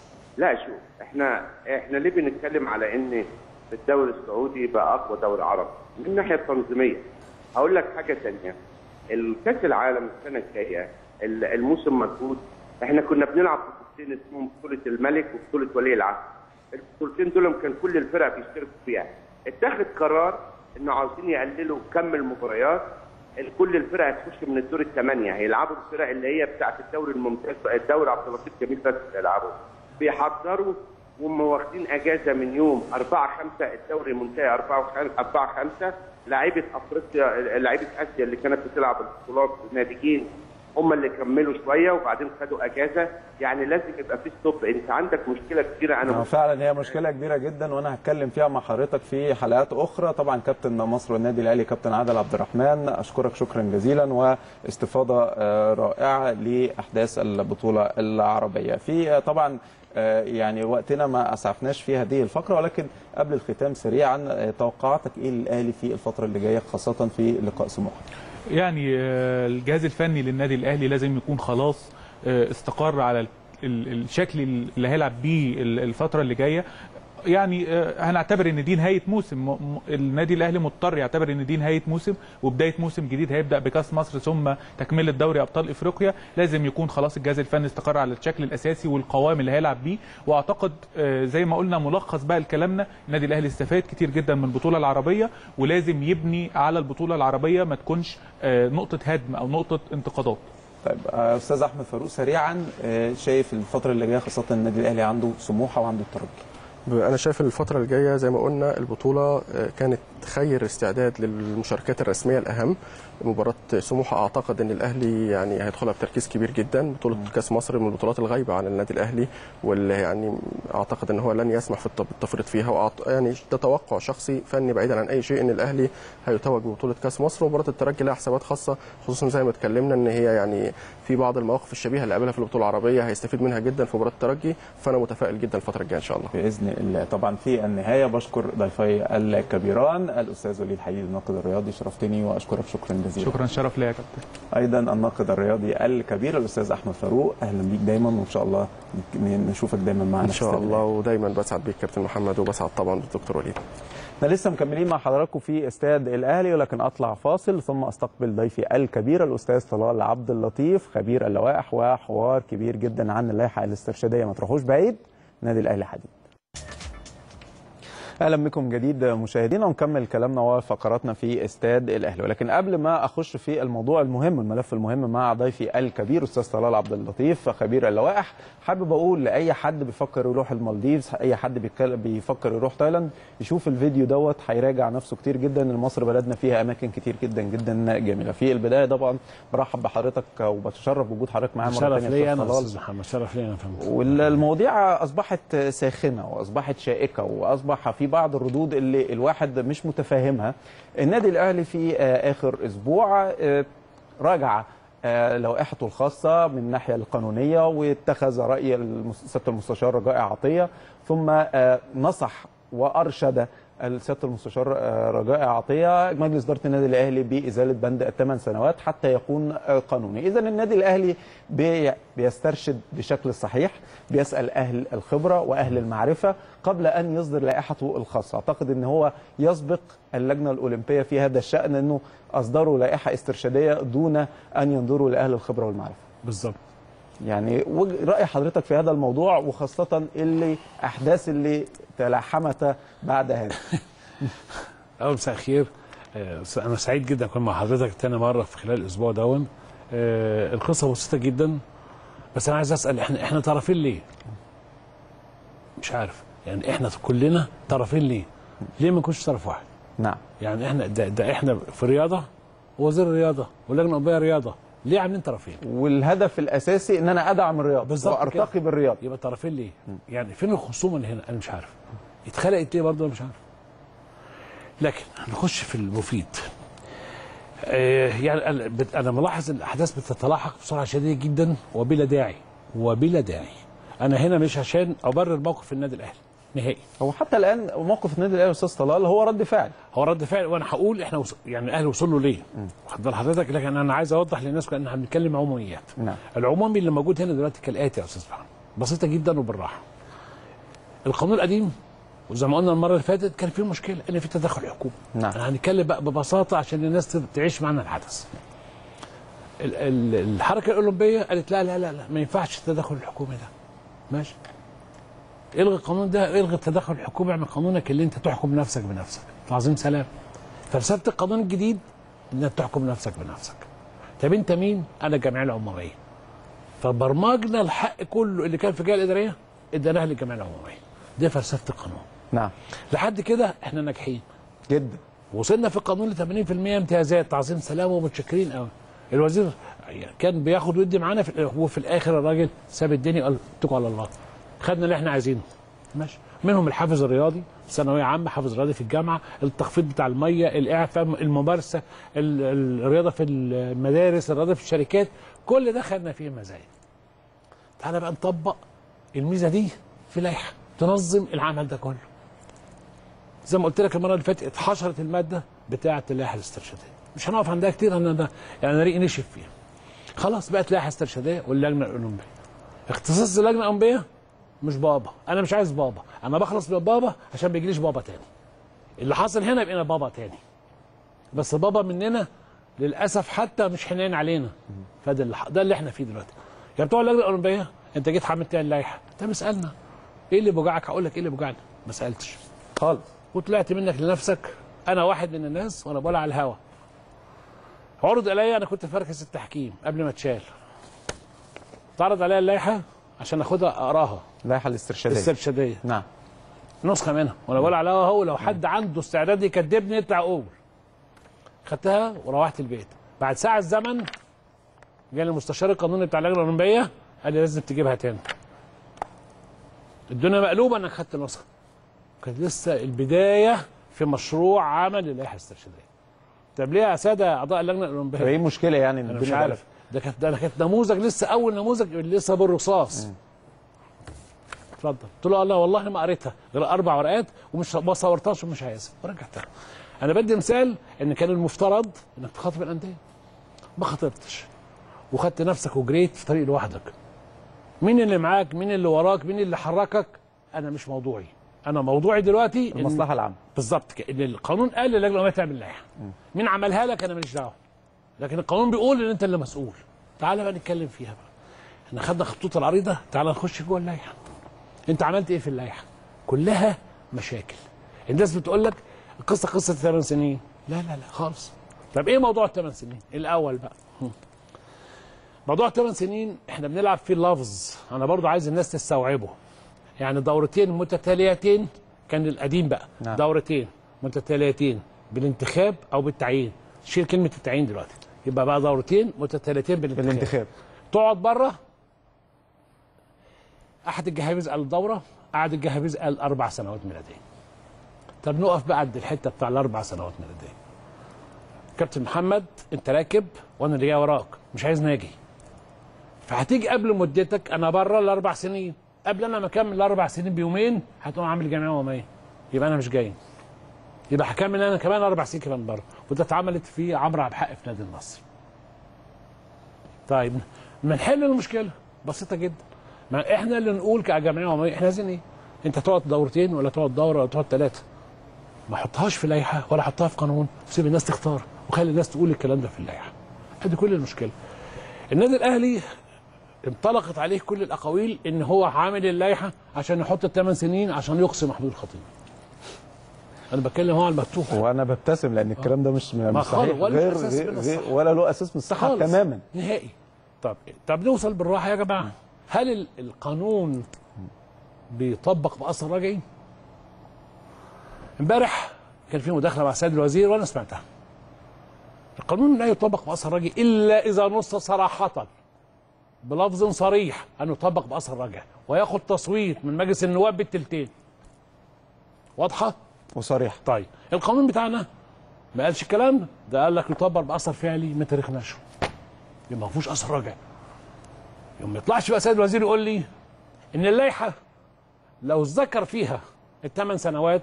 لا شوف احنا احنا ليه بنتكلم على ان الدوري السعودي بقى اقوى دوري عربي من الناحيه التنظيميه هقول لك حاجه ثانيه الكاس العالم السنه الجايه ال- الموسم مجهود احنا كنا بنلعب بطولتين اسمهم بطوله الملك وبطوله ولي العهد البطولتين دول كان كل الفرق بيشتركوا فيها اتخذ قرار انه عاوزين يقللوا كم المباريات كل الفرق هتخش من الدور الثمانيه هيلعبوا الفرق اللي هي بتاعه الدوري الممتاز الدوري عبد اللطيف جميل بس اللي هيلعبوا بيحضروا وهم واخدين اجازه من يوم 4 5 الدوري منتهي 4 4 5 لعيبه افريقيا لعيبه اسيا اللي كانت بتلعب البطولات ناديين هم اللي كملوا شويه وبعدين خدوا اجازه يعني لازم يبقى في ستوب انت عندك مشكله كبيره آه، انا فعلا هي مشكله كبيره جدا وانا هتكلم فيها مع حضرتك في حلقات اخرى طبعا كابتن مصر والنادي الاهلي كابتن عادل عبد الرحمن اشكرك شكرا جزيلا واستفاضه آه، رائعه لاحداث البطوله العربيه في آه، طبعا آه، يعني وقتنا ما اسعفناش في هذه الفقره ولكن قبل الختام سريعا آه، توقعاتك ايه للاهلي في الفتره اللي جايه خاصه في لقاء سموحه يعني آه، الجهاز الفني للنادي الاهلي لازم يكون خلاص آه، استقر على ال- ال- الشكل اللي هيلعب بيه ال- الفتره اللي جايه يعني آه، هنعتبر ان دي نهايه موسم م- م- النادي الاهلي مضطر يعتبر ان دي نهايه موسم وبدايه موسم جديد هيبدا بكاس مصر ثم تكمله دوري ابطال افريقيا لازم يكون خلاص الجهاز الفني استقر على الشكل الاساسي والقوام اللي هيلعب بيه واعتقد آه، زي ما قلنا ملخص بقى لكلامنا النادي الاهلي استفاد كتير جدا من البطوله العربيه ولازم يبني على البطوله العربيه ما تكونش آه، نقطه هدم او نقطه انتقادات طيب آه، استاذ احمد فاروق سريعا آه، شايف الفتره اللي جايه خاصه النادي الاهلي عنده سموحه وعنده الترجي انا شايف الفتره الجايه زي ما قلنا البطوله آه، كانت خير استعداد للمشاركات الرسميه الاهم مباراه سموحه اعتقد ان الاهلي يعني هيدخلها بتركيز كبير جدا بطوله كاس مصر من البطولات الغايبه عن النادي الاهلي واللي يعني اعتقد ان هو لن يسمح في الت- بالتفريط فيها وأعت... يعني ده توقع شخصي فني بعيدا عن اي شيء ان الاهلي هيتوج ببطوله كاس مصر ومباراه الترجي لها حسابات خاصه خصوصا زي ما اتكلمنا ان هي يعني في بعض المواقف الشبيهه اللي قابلها في البطوله العربيه هيستفيد منها جدا في مباراه الترجي فانا متفائل جدا الفتره الجايه ان شاء الله باذن الله طبعا في النهايه بشكر ضيفي الكبيران الاستاذ وليد حليل الناقد الرياضي شرفتني واشكرك شكرا جزيلا شكرا شرف ليا يا كابتن ايضا الناقد الرياضي الكبير الاستاذ احمد فاروق اهلا بيك دايما وان شاء الله نشوفك دايما معنا ان في شاء استاد الله ودايما بسعد بيك كابتن محمد وبسعد طبعا بالدكتور وليد احنا لسه مكملين مع حضراتكم في استاد الاهلي ولكن اطلع فاصل ثم استقبل ضيفي الكبير الاستاذ طلال عبد اللطيف خبير اللوائح وحوار كبير جدا عن اللائحه الاسترشاديه ما تروحوش بعيد نادي الاهلي حديد اهلا بكم جديد مشاهدينا ونكمل كلامنا وفقراتنا في استاد الاهلي ولكن قبل ما اخش في الموضوع المهم الملف المهم مع ضيفي الكبير استاذ طلال عبد اللطيف خبير اللوائح حابب اقول لاي حد بيفكر يروح المالديفز اي حد بيتكلم- بيفكر يروح تايلاند يشوف الفيديو دوت هيراجع نفسه كتير جدا ان مصر بلدنا فيها اماكن كتير جدا جدا جميله في البدايه طبعا برحب بحضرتك وبتشرف بوجود حضرتك معايا مره شرف ثانيه لي يا انا أستاذ طلال. استاذ محمد شرف لي انا فهمت والمواضيع اصبحت ساخنه واصبحت شائكه واصبح في بعض الردود اللي الواحد مش متفاهمها النادي الاهلي في آه، اخر اسبوع آه، راجع آه، لوائحته الخاصه من الناحيه القانونيه واتخذ راي المس- سياده المستشار رجاء عطيه ثم آه، نصح وارشد سياده المستشار آه، رجاء عطيه مجلس اداره النادي الاهلي بازاله بند الثمان سنوات حتى يكون آه، قانوني اذا النادي الاهلي بي- بيسترشد بشكل صحيح بيسال اهل الخبره واهل المعرفه قبل ان يصدر لائحته الخاصه اعتقد ان هو يسبق اللجنه الاولمبيه في هذا الشان انه اصدروا لائحه استرشاديه دون ان ينظروا لاهل الخبره والمعرفه بالظبط يعني وج- راي حضرتك في هذا الموضوع وخاصه اللي احداث اللي تلاحمت بعد هذا اول مساء الخير آه، انا سعيد جدا اكون مع حضرتك تاني مره في خلال الاسبوع دون آه، القصه بسيطه جدا بس انا عايز اسال احنا احنا طرفين ليه؟ مش عارف يعني احنا كلنا طرفين ليه؟ ليه ما نكونش طرف واحد؟ نعم يعني احنا ده, ده احنا في رياضه ووزير الرياضه واللجنه الاولمبيه رياضه ليه عاملين طرفين؟ والهدف الاساسي ان انا ادعم الرياضه بالظبط وارتقي كده. بالرياضه يبقى طرفين ليه؟ يعني فين الخصومه اللي هنا؟ انا مش عارف. اتخلقت ليه برضه انا مش عارف. لكن نخش في المفيد. آه يعني أنا بت- انا ملاحظ ان الاحداث بتتلاحق بسرعه شديده جدا وبلا داعي وبلا داعي. انا هنا مش عشان ابرر موقف النادي الاهلي نهائي. هو حتى الان موقف النادي الاهلي استاذ طلال هو رد فعل هو رد فعل وانا هقول احنا وص... يعني الاهلي وصل له ليه؟ واخد بال حضرتك لكن انا عايز اوضح للناس كان احنا بنتكلم عموميات. نعم العمومي اللي موجود هنا دلوقتي كالاتي يا استاذ محمد بسيطه جدا وبالراحه القانون القديم وزي ما قلنا المره اللي فاتت كان في مشكله ان في تدخل حكومي نعم. انا هنتكلم بقى ببساطه عشان الناس تعيش معنا الحدث ال- ال- الحركه الاولمبيه قالت لا لا لا لا ما ينفعش التدخل الحكومي ده ماشي الغي القانون ده الغي التدخل الحكومي اعمل قانونك اللي انت تحكم نفسك بنفسك تعظيم سلام فلسفه القانون الجديد انك تحكم نفسك بنفسك طب انت مين؟ انا الجمعيه العموميه فبرمجنا الحق كله اللي كان في الجهه الاداريه اديناه للجمعيه العموميه دي فلسفه القانون نعم لحد كده احنا ناجحين جدا وصلنا في القانون ل 80% امتيازات تعظيم سلام ومتشكرين قوي الوزير كان بياخد ويدي معانا في وفي الاخر الراجل ساب الدنيا قال اتكلوا على الله خدنا اللي احنا عايزينه ماشي منهم الحافز الرياضي ثانويه عامه حافز رياضي في الجامعه التخفيض بتاع الميه الاعفاء الممارسه ال- الرياضه في المدارس الرياضه في الشركات كل ده خدنا فيه مزايا تعالى بقى نطبق الميزه دي في لائحه تنظم العمل ده كله زي ما قلت لك المره اللي فاتت اتحشرت الماده بتاعه اللائحه الاسترشاديه مش هنقف عندها كتير انا ده يعني انا ريقي نشف فيها خلاص بقت لائحه استرشاديه واللجنه الاولمبيه اختصاص اللجنه الاولمبيه مش بابا انا مش عايز بابا انا بخلص من بابا عشان ما يجيليش بابا تاني اللي حصل هنا بقينا بابا تاني بس بابا مننا للاسف حتى مش حنين علينا فده اللي ده اللي احنا فيه دلوقتي يا بتوع اللجنه الاولمبيه انت جيت حملت لي اللائحه انت مسالنا ايه اللي بوجعك هقول لك ايه اللي بوجعني ما سالتش خالص وطلعت منك لنفسك انا واحد من الناس وانا بقول على الهوا عرض عليا انا كنت في مركز التحكيم قبل ما اتشال اتعرض عليا اللائحه عشان اخدها اقراها اللائحه الاسترشاديه الاسترشاديه نعم نسخه منها وانا بقول على الهوا هو لو حد عنده استعداد يكذبني يطلع اوبر خدتها وروحت البيت بعد ساعه زمن جالي المستشار القانوني بتاع اللجنه الاولمبيه قال لي لازم تجيبها تاني الدنيا مقلوبه انك خدت نسخه كانت لسه البدايه في مشروع عمل اللائحه الاسترشاديه طب ليه يا ساده اعضاء اللجنه طب الاولمبيه ايه المشكله يعني ان انا مش الدنيا عارف ده كانت ده كانت نموذج لسه اول نموذج لسه بالرصاص اتفضل قلت له لا والله ما قريتها غير اربع ورقات ومش ما صورتهاش ومش عايزها ورجعتها انا بدي مثال ان كان المفترض انك تخاطب الانديه ما خاطبتش وخدت نفسك وجريت في طريق لوحدك مين اللي معاك مين اللي وراك مين اللي حركك انا مش موضوعي انا موضوعي دلوقتي إن- المصلحه العامه بالظبط كده ان القانون قال للجنه العموميه تعمل لائحه مين عملها لك انا ماليش دعوه لكن القانون بيقول ان انت اللي مسؤول تعالى بقى نتكلم فيها بقى احنا خدنا خطوط العريضه تعالى نخش جوه اللائحه انت عملت ايه في اللائحه كلها مشاكل الناس بتقول لك القصه قصه ثمان سنين لا لا لا خالص طب ايه موضوع الثمان سنين الاول بقى هم. موضوع الثمان سنين احنا بنلعب فيه اللفظ انا برضو عايز الناس تستوعبه يعني دورتين متتاليتين كان القديم بقى نعم. دورتين متتاليتين بالانتخاب او بالتعيين شيل كلمه التعيين دلوقتي يبقى بقى دورتين متتاليتين بالانتخاب, بالانتخاب تقعد بره احد الجهابيز قال دوره قعد الجهابيز قال اربع سنوات ميلاديه طب نقف بقى عند الحته بتاع الاربع سنوات ميلاديه كابتن محمد انت راكب وانا اللي جاي وراك مش عايز ناجي فهتيجي قبل مدتك انا بره الاربع سنين قبل انا ما اكمل الاربع سنين بيومين هتقوم عامل جمعيه عموميه يبقى انا مش جاي يبقى هكمل انا كمان اربع سنين كمان بره وده اتعملت في عمرو عبد الحق في نادي النصر طيب ما نحل المشكله بسيطه جدا ما احنا اللي نقول كجمعيه عموميه احنا عايزين ايه انت تقعد دورتين ولا تقعد دوره ولا تقعد ثلاثه ما حطهاش في لائحه ولا حطها في قانون وسيب الناس تختار وخلي الناس تقول الكلام ده في اللائحه ادي كل المشكله النادي الاهلي انطلقت عليه كل الاقاويل ان هو عامل اللائحه عشان يحط الثمان سنين عشان يقصي محمود الخطيب انا بتكلم هو على المفتوح وانا ببتسم لان الكلام ده مش مش خالص، صحيح ولا غير, أساس غير, من غير الصحة. ولا له اساس من الصحه خالص. تماما نهائي طب طب نوصل بالراحه يا جماعه هل ال- القانون بيطبق باثر رجعي؟ امبارح كان في مداخله مع السيد الوزير وانا سمعتها. القانون لا يطبق باثر رجعي الا اذا نص صراحه بلفظ صريح ان يطبق باثر رجعي وياخد تصويت من مجلس النواب بالتلتين. واضحه؟ وصريح طيب القانون بتاعنا ما قالش الكلام ده ده قال لك يطبق باثر فعلي من تاريخ نشره يبقى ما فيهوش اثر راجع يوم ما يطلعش بقى سيد الوزير يقول لي ان اللائحه لو ذكر فيها الثمان سنوات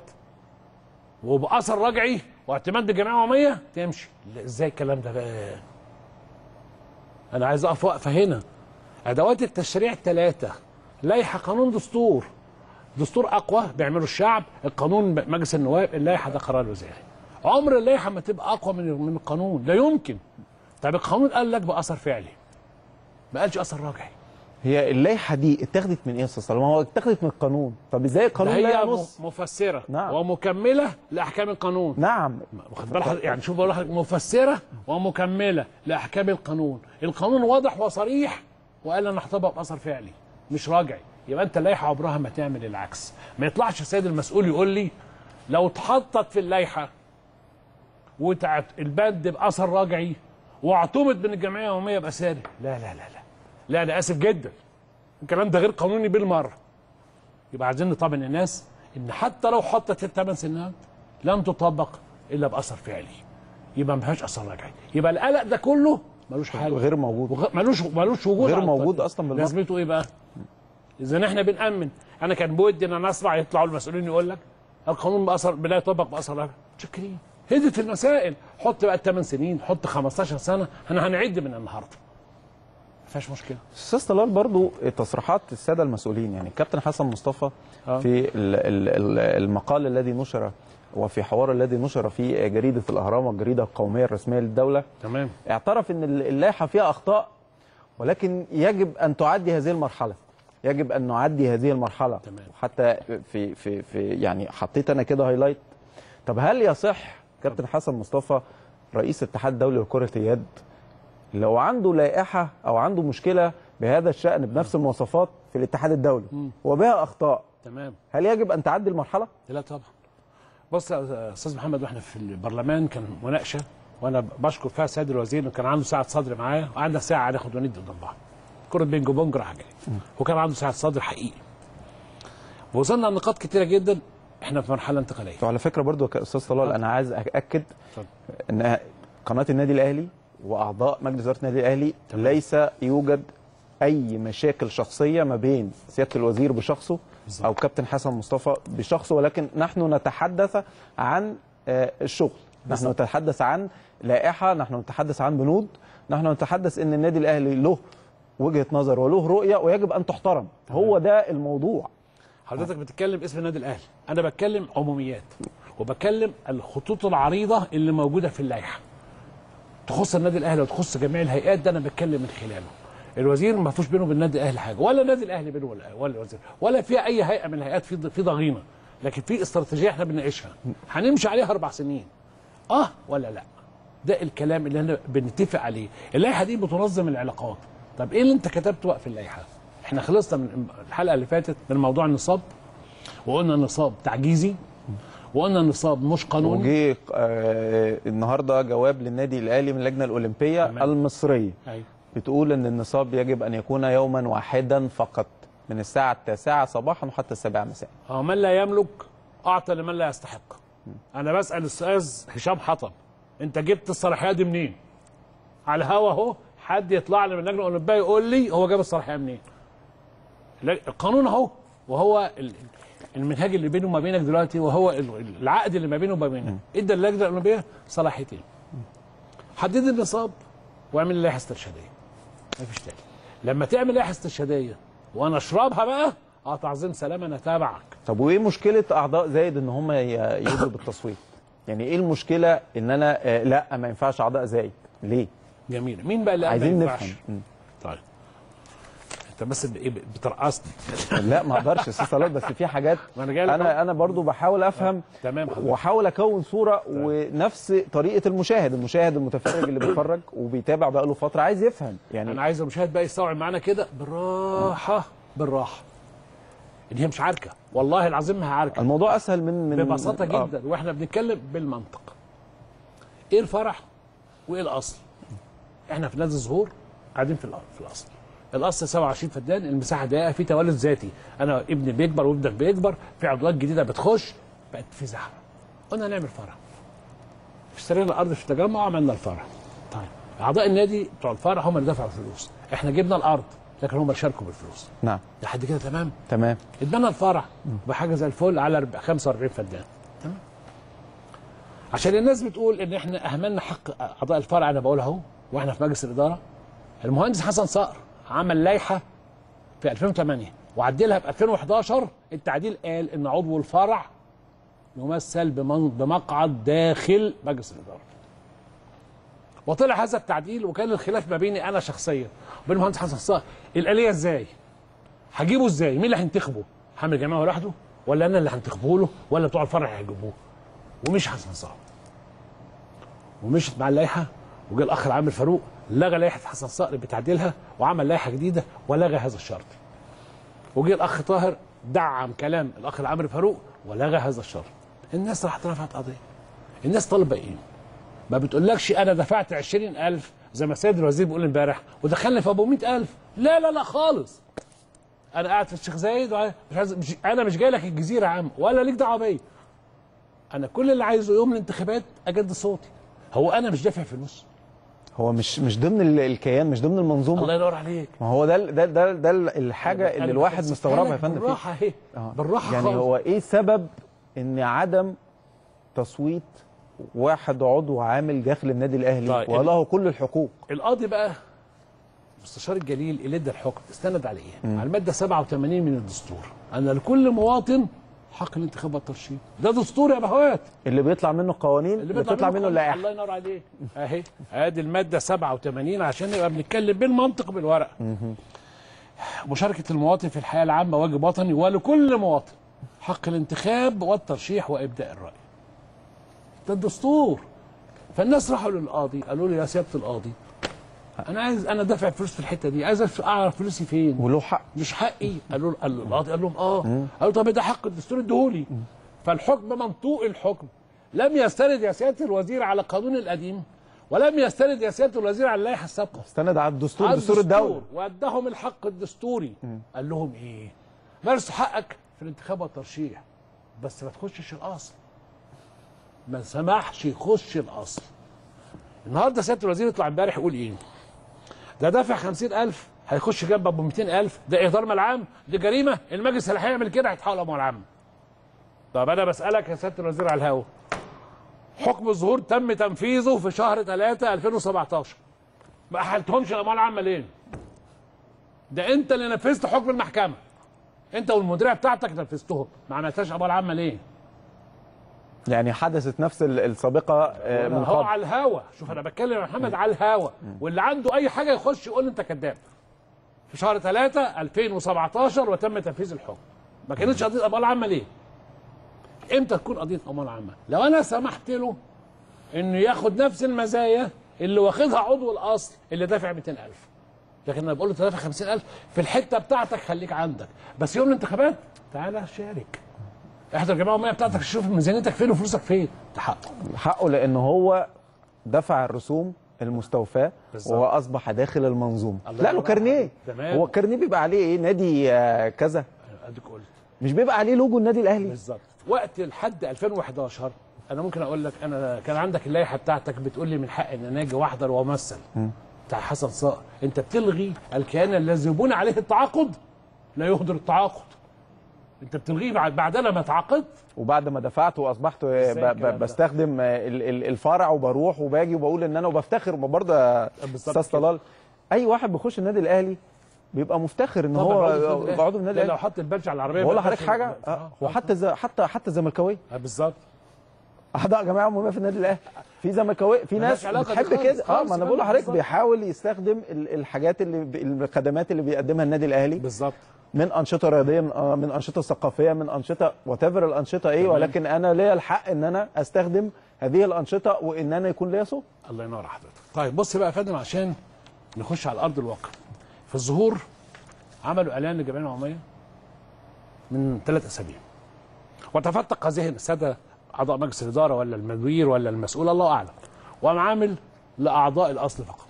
وباثر رجعي واعتماد بالجمعيه العموميه تمشي لا، ازاي الكلام ده بقى انا عايز اقف وقفه هنا ادوات التشريع ثلاثه لائحه قانون دستور دستور اقوى بيعمله الشعب القانون مجلس النواب اللائحه ده قرار وزاري عمر اللائحه ما تبقى اقوى من من القانون لا يمكن طب القانون قال لك باثر فعلي ما قالش اثر رجعي هي اللائحه دي اتاخدت من ايه يا استاذ صلاح؟ ما هو اتاخدت من القانون طب ازاي ده القانون لا هي ينص م- مفسره نعم. ومكمله لاحكام القانون نعم واخد بال حضرتك؟ يعني شوف بقول لحضرتك مفسره ومكمله لاحكام القانون القانون واضح وصريح وقال انا هطبق باثر فعلي مش راجعي يبقى انت اللائحه عمرها ما تعمل العكس ما يطلعش السيد المسؤول يقول لي لو اتحطت في اللائحه وتعت البند باثر راجعي واعتمد من الجمعيه العموميه يبقى ساري لا لا لا لا لا انا اسف جدا الكلام ده غير قانوني بالمره يبقى عايزين نطمن الناس ان حتى لو حطت الثمان سنوات لن تطبق الا باثر فعلي يبقى ما فيهاش اثر رجعي يبقى القلق ده كله ملوش حل غير موجود وغ- ملوش ملوش وجود غير على موجود الطريق. أصلاً بالمرة. لازمته ايه بقى؟ اذا احنا بنامن انا كان بودي ان انا اسمع يطلعوا المسؤولين يقول لك القانون باثر بلا يطبق باثر رجعي متشكرين هدت المسائل حط بقى 8 سنين حط 15 سنه احنا هنعد من النهارده ما فيهاش مشكله استاذ طلال برضو تصريحات الساده المسؤولين يعني الكابتن حسن مصطفى آه. في ال- ال- ال- المقال الذي نشر وفي حوار الذي نشر في جريده الاهرام والجريده القوميه الرسميه للدوله تمام اعترف ان ال- اللائحه فيها اخطاء ولكن يجب ان تعدي هذه المرحله يجب ان نعدي هذه المرحله تمام. حتى في في في يعني حطيت انا كده هايلايت طب هل يصح كابتن حسن مصطفى رئيس الاتحاد الدولي لكره اليد لو عنده لائحه او عنده مشكله بهذا الشان بنفس المواصفات في الاتحاد الدولي وبها اخطاء تمام هل يجب ان تعدي المرحله لا طبعا بص يا استاذ محمد واحنا في البرلمان كان مناقشه وانا بشكر فيها السيد الوزير انه كان عنده ساعه صدر معايا وقعدنا ساعه ناخد وندي قدام بعض كره بينج بونج راح جاي وكان عنده ساعه صدر حقيقي وصلنا لنقاط كتيره جدا احنا في مرحله انتقاليه وعلى فكره برضو يا استاذ طلال آه. انا عايز اكد اتفضل. ان قناه النادي الاهلي واعضاء مجلس اداره النادي الاهلي تمام. ليس يوجد اي مشاكل شخصيه ما بين سياده الوزير بشخصه بالظبط. او كابتن حسن مصطفى بشخصه ولكن نحن نتحدث عن آه، الشغل نحن بالظبط. نتحدث عن لائحه نحن نتحدث عن بنود نحن نتحدث ان النادي الاهلي له وجهه نظر وله رؤيه ويجب ان تحترم هو ده الموضوع حضرتك بتتكلم اسم النادي الاهلي انا بتكلم عموميات وبتكلم الخطوط العريضه اللي موجوده في اللائحه تخص النادي الاهلي وتخص جميع الهيئات ده انا بتكلم من خلاله الوزير ما فيش بينه وبين النادي الاهلي حاجه ولا النادي الاهلي بينه ولا ولا الوزير ولا في اي هيئه من الهيئات في في ضغينه لكن في استراتيجيه احنا بنناقشها هنمشي عليها اربع سنين اه ولا لا ده الكلام اللي احنا بنتفق عليه اللائحه دي بتنظم العلاقات طب ايه اللي انت كتبته بقى في اللائحه احنا خلصنا من الحلقه اللي فاتت من موضوع النصاب وقلنا النصاب تعجيزي وقلنا النصاب مش قانوني وجه آه النهارده جواب للنادي الاهلي من اللجنه الاولمبيه تمام. المصريه أيوة. بتقول ان النصاب يجب ان يكون يوما واحدا فقط من الساعه التاسعه صباحا وحتى السابعه مساء هو من لا يملك اعطى لمن لا يستحق انا بسال الاستاذ هشام حطب انت جبت الصلاحيه دي منين على الهوا اهو حد يطلع لي من اللجنه الاولمبيه يقول لي هو جاب الصلاحيه منين لا، القانون اهو وهو ال- المنهاج اللي بينه وما بينك دلوقتي وهو ال- العقد اللي ما بينه وما بينك ادى اللجنه الاولمبيه صلاحيتين حدد النصاب واعمل لائحه استرشاديه مفيش تاني لما تعمل لائحه استرشاديه وانا اشربها بقى اه تعظيم سلام انا تابعك طب وايه مشكله اعضاء زايد ان هم ي- يجوا بالتصويت يعني ايه المشكله ان انا آه لا ما ينفعش اعضاء زايد ليه جميل مين بقى اللي قال ما عايزين ينفعش؟ نفهم مم. طيب انت بس ب- إيه بترقصني لا ما اقدرش يا استاذ صلاح بس في حاجات ما أنا جاي لك انا أهو. انا برضو بحاول افهم تمام حضرتك. واحاول اكون صوره ونفس طريقه المشاهد المشاهد المتفرج اللي بيتفرج وبيتابع بقاله فتره عايز يفهم يعني انا عايز المشاهد بقى يستوعب معانا كده بالراحه بالراحه ان هي مش عركه والله العظيم ما هي عركه الموضوع اسهل من من ببساطه آه. جدا واحنا بنتكلم بالمنطق ايه الفرح وايه الاصل احنا في نادي الزهور قاعدين في الأ- في الاصل الاصل 27 فدان المساحه ضيقه في توالد ذاتي انا ابني بيكبر وابنك بيكبر في عضوات جديده بتخش بقت في زحمه قلنا نعمل فرح اشترينا الارض في التجمع وعملنا الفرح طيب اعضاء النادي بتوع الفرح هم اللي دفعوا الفلوس احنا جبنا الارض لكن هم اللي شاركوا بالفلوس نعم لحد كده تمام تمام ادانا الفرح بحاجه زي الفل على أربع- 45 فدان تمام عشان الناس بتقول ان احنا اهملنا حق اعضاء الفرع انا بقول اهو واحنا في مجلس الاداره المهندس حسن صقر عمل لائحه في 2008 وعدلها في 2011 التعديل قال ان عضو الفرع يمثل بمن- بمقعد داخل مجلس الاداره وطلع هذا التعديل وكان الخلاف ما بيني انا شخصيا وبين المهندس حسن صقر الاليه ازاي؟ هجيبه ازاي؟ مين اللي هينتخبه؟ حامل جماعه لوحده؟ ولا انا اللي هنتخبه له؟ ولا بتوع الفرع هيجيبوه؟ ومش حسن صقر. ومشت مع اللائحه وجه الاخ العامر فاروق لغى لائحه حسن صقر بتعديلها وعمل لائحه جديده ولغى هذا الشرط. وجه الاخ طاهر دعم كلام الاخ العامر فاروق ولغى هذا الشرط. الناس راحت رفعت قضيه. الناس طالبه ايه؟ ما بتقولكش انا دفعت 20000 زي ما السيد الوزير بيقول امبارح ودخلني في ابو 100000 لا لا لا خالص انا قاعد في الشيخ زايد وع- مش عايز مش انا مش جاي لك الجزيره يا عم ولا ليك دعوه بيا انا كل اللي عايزه يوم الانتخابات اجد صوتي هو انا مش دافع فلوس هو مش مش ضمن ال- الكيان مش ضمن المنظومه الله ينور عليك ما هو ده ال- ده ده ده الحاجه اللي أنا الواحد بفلسفها مستغربها يا لك فندم فيه. بالراحه اهي آه. بالراحه يعني خالص. هو ايه سبب ان عدم تصويت واحد عضو عامل داخل النادي الاهلي طيب. وله كل الحقوق القاضي بقى مستشار الجليل اللي ادى الحكم استند على ايه؟ على الماده 87 من الدستور ان لكل مواطن حق الانتخاب والترشيد ده دستور يا بهوات اللي بيطلع منه قوانين اللي بتطلع منه قانون. اللائحه الله ينور عليك اهي ادي الماده 87 عشان نبقى بنتكلم بالمنطق بالورق مشاركه المواطن في الحياه العامه واجب وطني ولكل مواطن حق الانتخاب والترشيح وابداء الراي ده الدستور فالناس راحوا للقاضي قالوا له يا سياده القاضي انا عايز انا دافع فلوس في الحته دي عايز اعرف فلوسي فين وله حق مش حقي قالوا له قال له القاضي قال لهم اه قالوا طب ده حق الدستور اديهولي فالحكم منطوق الحكم لم يستند يا سياده الوزير على القانون القديم ولم يستند يا سياده الوزير على اللائحه السابقه استند على الدستور على دستور الدوله واداهم الحق الدستوري قال لهم ايه مارس حقك في الانتخاب والترشيح بس ما تخشش الاصل ما سمحش يخش الاصل النهارده سياده الوزير يطلع امبارح يقول ايه ده دافع 50000 هيخش جنب ابو 200000 ده اهدار مال عام دي جريمه المجلس اللي هيعمل كده هيتحول اموال عامه طب انا بسالك يا سياده الوزير على الهوا حكم الظهور تم تنفيذه في شهر 3 2017 ما احلتهمش الاموال العامه ليه؟ ده انت اللي نفذت حكم المحكمه انت والمديريه بتاعتك نفذتهم ما عملتهاش قضاء العامه ليه؟ يعني حدثت نفس ال- السابقه آه، من هو قبل على الهوا شوف انا بتكلم يا محمد على الهوا واللي عنده اي حاجه يخش يقول لي انت كذاب في شهر 3 2017 وتم تنفيذ الحكم ما كانتش قضيه اموال عامه ليه؟ امتى تكون قضيه اموال عامه؟ لو انا سمحت له انه ياخد نفس المزايا اللي واخدها عضو الاصل اللي دافع 200000 لكن انا بقول له تدافع 50000 في الحته بتاعتك خليك عندك بس يوم الانتخابات تعالى شارك احضر الجمعيه العموميه بتاعتك شوف ميزانيتك فين وفلوسك فين تحقق حقه لان هو دفع الرسوم المستوفاه بالظبط. وهو اصبح داخل المنظومه الله لا له ينور كارنيه عليك. تمام. هو الكارنيه بيبقى عليه ايه نادي آه، كذا اديك قلت مش بيبقى عليه لوجو النادي الاهلي بالظبط وقت لحد 2011 انا ممكن اقول لك انا كان عندك اللائحه بتاعتك بتقول لي من حق ان انا اجي واحضر وامثل بتاع حسن صقر انت بتلغي الكيان الذي يبنى عليه التعاقد لا يهدر التعاقد انت بتلغيه بعد بعدنا ما تعاقدت وبعد ما دفعت واصبحت آه، إزاي ب- الكلام ب- ده؟ بستخدم آه، ال- ال- الفرع وبروح وباجي وبقول ان انا وبفتخر برضه يا بالظبط استاذ كده. طلال اي واحد بيخش النادي الاهلي بيبقى مفتخر ان طبعاً هو عضو في النادي يبقى عضو في النادي ده لو الاهلي حط البلج على العربيه بقول ما لحضرتك ينفعش- حاجه آه، وحتى ز- حتى حتى الزملكاويه آه، بالظبط اعضاء جمعيه عموميه في النادي الاهلي في زملكاويه في ملهاش ناس علاقة دي بتحب خالص، كده اه خالص ما انا خالص، بقول لحضرتك بالظبط. بيحاول يستخدم ال- الحاجات اللي ب- الخدمات اللي بيقدمها النادي الاهلي بالظبط من انشطه رياضيه من, آه، من انشطه ثقافيه من انشطه وات الانشطه ايه ولكن انا ليا الحق ان انا استخدم هذه الانشطه وان انا يكون ليا صوت الله ينور على حضرتك طيب بص بقى يا فندم عشان نخش على ارض الواقع في الظهور عملوا اعلان للجمعيه العموميه من ثلاث اسابيع وتفتق ذهن الساده اعضاء مجلس الاداره ولا المدير ولا المسؤول الله اعلم وقام عامل لاعضاء الاصل فقط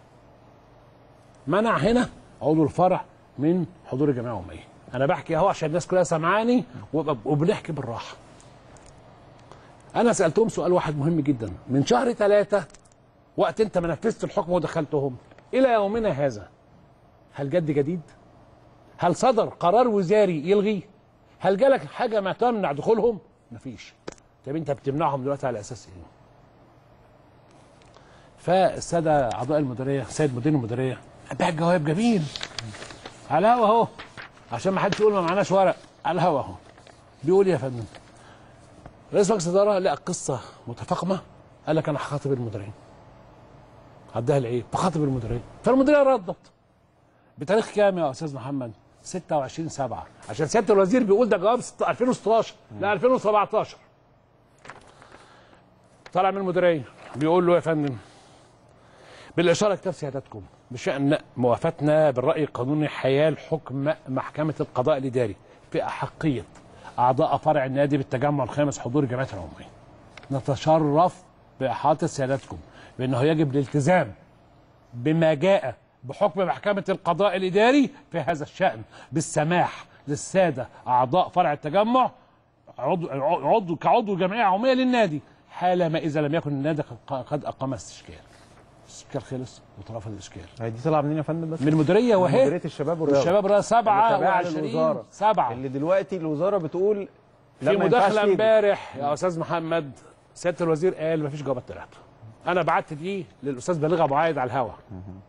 منع هنا عضو الفرع من حضور الجمعيه العموميه انا بحكي اهو عشان الناس كلها سمعاني وب- وبنحكي بالراحه انا سالتهم سؤال واحد مهم جدا من شهر ثلاثة وقت انت ما نفذت الحكم ودخلتهم الى يومنا هذا هل جد جديد هل صدر قرار وزاري يلغي هل جالك حاجه ما تمنع دخولهم مفيش طب انت بتمنعهم دلوقتي على اساس ايه فالساده اعضاء المديريه سيد مدير المديريه بعت جواب جميل على الهوا اهو عشان ما حدش يقول ما معناش ورق على الهوا اهو بيقول إيه يا فندم رئيس مجلس الاداره لقى قصه متفاقمه قال لك انا هخاطب المديرين عدها العيب بخاطب المديرين فالمديريه ردت بتاريخ كام يا استاذ محمد 26 7 عشان سياده الوزير بيقول ده جواب ست- 2016 لا 2017 طالع من المديريه بيقول له يا فندم بالاشاره كتاب سيادتكم بشان موافاتنا بالراي القانوني حيال حكم محكمه القضاء الاداري في احقيه اعضاء فرع النادي بالتجمع الخامس حضور الجمعيه العموميه نتشرف باحاطه سيادتكم بانه يجب الالتزام بما جاء بحكم محكمة القضاء الإداري في هذا الشأن بالسماح للسادة أعضاء فرع التجمع عضو, عضو كعضو جمعية عمومية للنادي حال ما إذا لم يكن النادي قد- قد أقام استشكال الاستشكال خلص وترفض الإشكال هي دي طالعه منين يا فندم بس من المديرية وهي مديريه الشباب والرياضه الشباب رأى اللي تابعة 27 للوزارة. سبعة اللي دلوقتي الوزاره بتقول لا في ما ينفعش مداخله تيجي. امبارح يا استاذ محمد سياده الوزير قال مفيش جوابات طلعت انا بعت دي للاستاذ بليغ ابو عايد على الهوا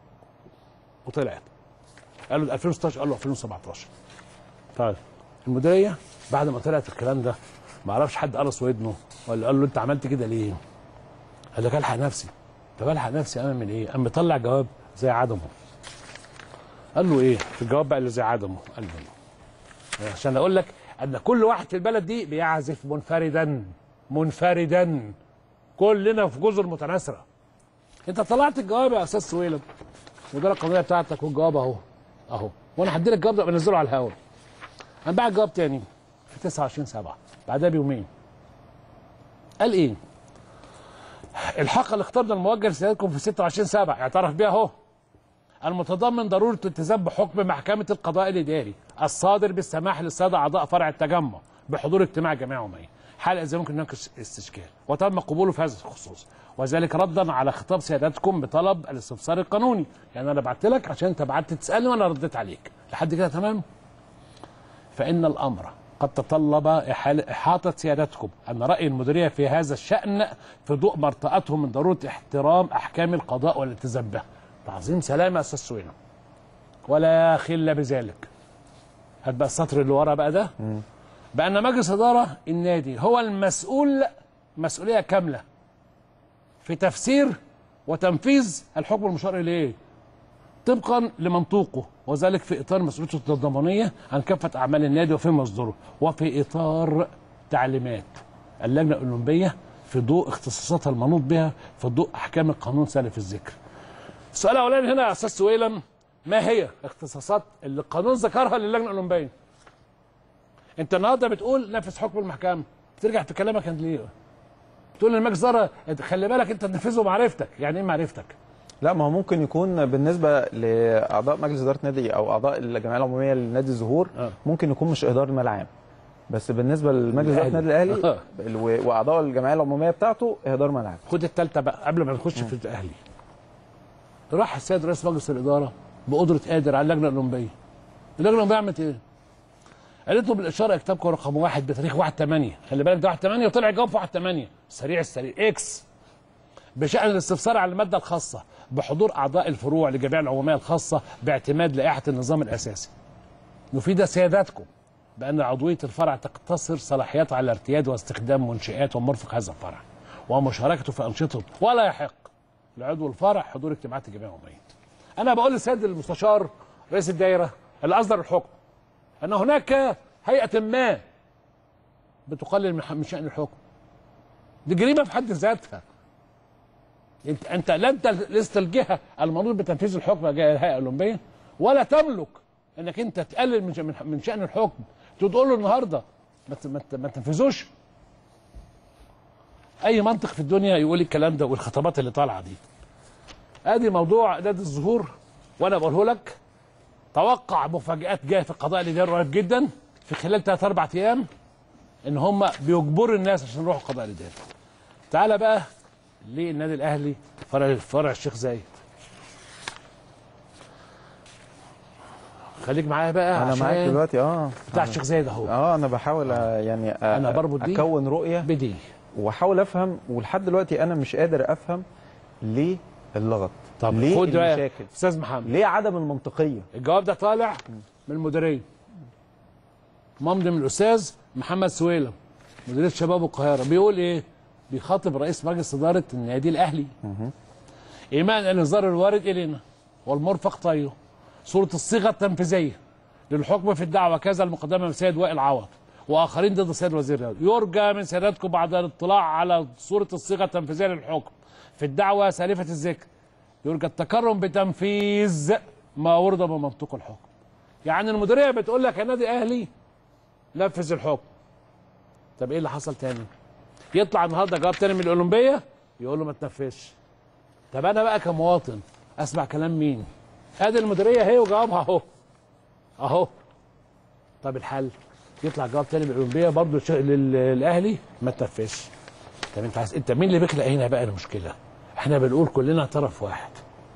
وطلعت قالوا ده 2016 قالوا 2017 طيب المديريه بعد ما طلعت الكلام ده ما اعرفش حد قرص ودنه ولا قال له انت عملت كده ليه؟ قال لك الحق نفسي طب الحق نفسي انا من ايه؟ قام مطلع جواب زي عدمه قال له ايه؟ في الجواب بقى اللي زي عدمه قال له عشان اقول لك ان كل واحد في البلد دي بيعزف منفردا منفردا كلنا في جزر متناثره انت طلعت الجواب يا استاذ سويلم وده القضيه بتاعتك والجواب اهو اهو وانا هدي لك الجواب ده بنزله على الهواء انا بعت جواب تاني في 29 7 بعدها بيومين قال ايه الحق الاختار الموجه لسيادتكم في 26 7 اعترف بيها اهو المتضمن ضرورة الالتزام بحكم محكمة القضاء الإداري الصادر بالسماح للسادة أعضاء فرع التجمع بحضور اجتماع جمعية عمومية حال إذا ممكن هناك استشكال وتم قبوله في هذا الخصوص وذلك ردا على خطاب سيادتكم بطلب الاستفسار القانوني يعني أنا بعت لك عشان أنت بعت تسألني وأنا رديت عليك لحد كده تمام فإن الأمر قد تطلب إحال- إحاطة سيادتكم أن رأي المديرية في هذا الشأن في ضوء ما ارتأته من ضرورة احترام أحكام القضاء والالتزام بها تعظيم سلام يا أستاذ سوينا ولا خل بذلك هات بقى السطر اللي ورا بقى ده بأن مجلس إدارة النادي هو المسؤول مسؤولية كاملة في تفسير وتنفيذ الحكم المشار إليه طبقا لمنطوقه وذلك في إطار مسؤوليته التضامنية عن كافة أعمال النادي وفي مصدره وفي إطار تعليمات اللجنة الأولمبية في ضوء اختصاصاتها المنوط بها في ضوء أحكام القانون سالف الذكر السؤال الأولاني هنا يا أستاذ سويلم ما هي اختصاصات اللي القانون ذكرها للجنة الأولمبية انت النهارده بتقول نفذ حكم المحكمه ترجع في كلامك انت ليه تقول للمجلس اداره خلي بالك انت تنفذه معرفتك يعني ايه معرفتك لا ما هو ممكن يكون بالنسبه لاعضاء مجلس اداره نادي او اعضاء الجمعيه العموميه لنادي الزهور آه. ممكن يكون مش اهدار المال عام بس بالنسبه لمجلس اداره النادي الاهلي آه. ال- و- واعضاء الجمعيه العموميه بتاعته اهدار مال عام خد الثالثه بقى قبل ما نخش في الاهلي راح السيد رئيس مجلس الاداره بقدره قادر على اللجنه الاولمبيه اللجنه الاولمبيه عملت ايه؟ قالت له بالاشاره كتابكم رقم واحد بتاريخ 1 8 خلي بالك ده 1 8 وطلع جواب في 1 8 سريع السريع اكس بشان الاستفسار على الماده الخاصه بحضور اعضاء الفروع لجميع العموميه الخاصه باعتماد لائحه النظام الاساسي نفيد سيادتكم بان عضويه الفرع تقتصر صلاحياته على ارتياد واستخدام منشآت ومرفق هذا الفرع ومشاركته في انشطه ولا يحق لعضو الفرع حضور اجتماعات الجمعيه العموميه. انا بقول للسيد المستشار رئيس الدائره اللي اصدر الحكم ان هناك هيئه ما بتقلل من من شان الحكم. دي جريمه في حد ذاتها. انت انت لا انت لست الجهه المنوط بتنفيذ الحكم جهه الهيئه الاولمبيه ولا تملك انك انت تقلل من من- من شان الحكم تقول له النهارده ما ت- ما ت- ما تنفذوش اي منطق في الدنيا يقول الكلام ده والخطابات اللي طالعه دي ادي موضوع نادي الظهور وانا بقوله لك توقع مفاجات جايه في القضاء الاداري قريب جدا في خلال ثلاث اربع ايام ان هم بيجبروا الناس عشان يروحوا القضاء الاداري تعالى بقى للنادي الاهلي فرع فرع الشيخ زايد خليك معايا بقى انا عشان معاك دلوقتي اه بتاع الشيخ زايد اهو اه انا بحاول آه، يعني آه، أنا بربط دي اكون رؤيه بدي واحاول افهم ولحد دلوقتي انا مش قادر افهم ليه اللغط طب ليه خد بقى المشاكل استاذ محمد ليه عدم المنطقيه الجواب ده طالع من المديريه ممضي من الاستاذ محمد سويلم مديريه شباب القاهره بيقول ايه بيخاطب رئيس مجلس اداره النادي الاهلي ايمان الانذار الوارد الينا والمرفق طيه صوره الصيغه التنفيذيه للحكم في الدعوه كذا المقدمه من سيد وائل عوض واخرين ضد السيد وزير الرياضه يرجى من سيادتكم بعد الاطلاع على صوره الصيغه التنفيذيه للحكم في الدعوه سالفه الذكر يرجى التكرم بتنفيذ ما ورد بمنطوق الحكم يعني المديريه بتقول لك يا نادي اهلي نفذ الحكم طب ايه اللي حصل تاني يطلع النهارده جواب تاني من الاولمبيه يقول له ما تنفذش طب انا بقى كمواطن اسمع كلام مين ادي المديريه اهي وجوابها اهو اهو طب الحل يطلع جواب تاني من الاولمبيه برضه ش- لل- للاهلي ما تنفذش طب انت عايز انت مين اللي بيخلق هنا بقى المشكله احنا بنقول كلنا طرف واحد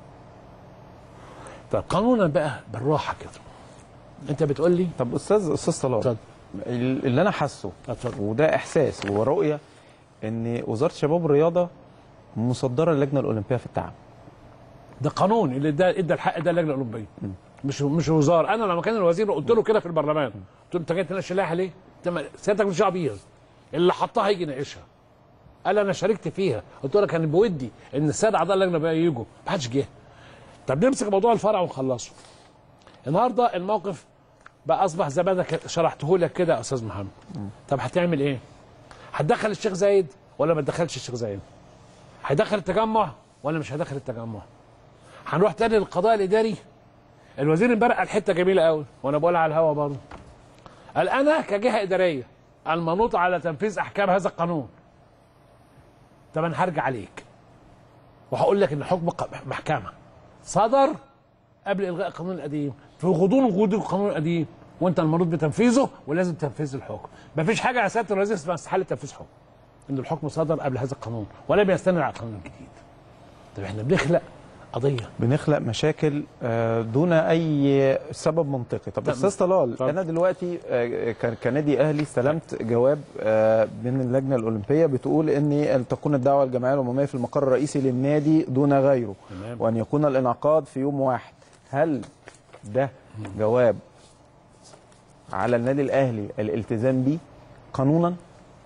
طب قانونا بقى بالراحه كده انت بتقول لي طب استاذ استاذ طلال اتفضل. اللي انا حاسه اتفضل. وده احساس ورؤيه ان وزاره الشباب والرياضه مصدره اللجنه الاولمبيه في التعامل ده قانون اللي ده ادى الحق ده اللجنه الاولمبيه مش مش وزاره انا لما كان الوزير قلت له كده في البرلمان قلت له انت جاي تناقش اللائحه ليه؟ انت ما- سيادتك مش دعوه بيها اللي حطها هيجي يناقشها قال انا شاركت فيها قلت له كان بودي ان الساده اعضاء اللجنه بقى يجوا ما حدش جه طب نمسك موضوع الفرع ونخلصه النهارده الموقف بقى اصبح زي ما انا ك- شرحته لك كده يا استاذ محمد طب هتعمل ايه؟ هتدخل الشيخ زايد ولا ما تدخلش الشيخ زايد؟ هيدخل التجمع ولا مش هيدخل التجمع؟ هنروح تاني للقضاء الاداري الوزير امبارح قال حته جميله قوي وانا بقولها على الهوا برضه قال انا كجهه اداريه المنوط على تنفيذ احكام هذا القانون طب انا هرجع عليك وهقول لك ان حكم ق- محكمه صدر قبل الغاء القانون القديم في غضون غضون القانون القديم وانت المنوط بتنفيذه ولازم تنفيذ الحكم مفيش حاجه يا سياده الرئيس اسمها استحاله تنفيذ حكم ان الحكم صدر قبل هذا القانون ولم يستند على القانون الجديد طب احنا بنخلق قضيه بنخلق مشاكل آه، دون اي سبب منطقي طب طب- استاذ طلال اتفضل. انا دلوقتي آه، ك- كنادي اهلي استلمت جواب آه، من اللجنه الاولمبيه بتقول ان تكون الدعوه الجمعيه العموميه في المقر الرئيسي للنادي دون غيره تمام. وان يكون الانعقاد في يوم واحد هل ده جواب على النادي الاهلي الالتزام بيه قانونا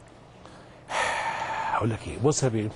هقول لك ايه بص يا بيه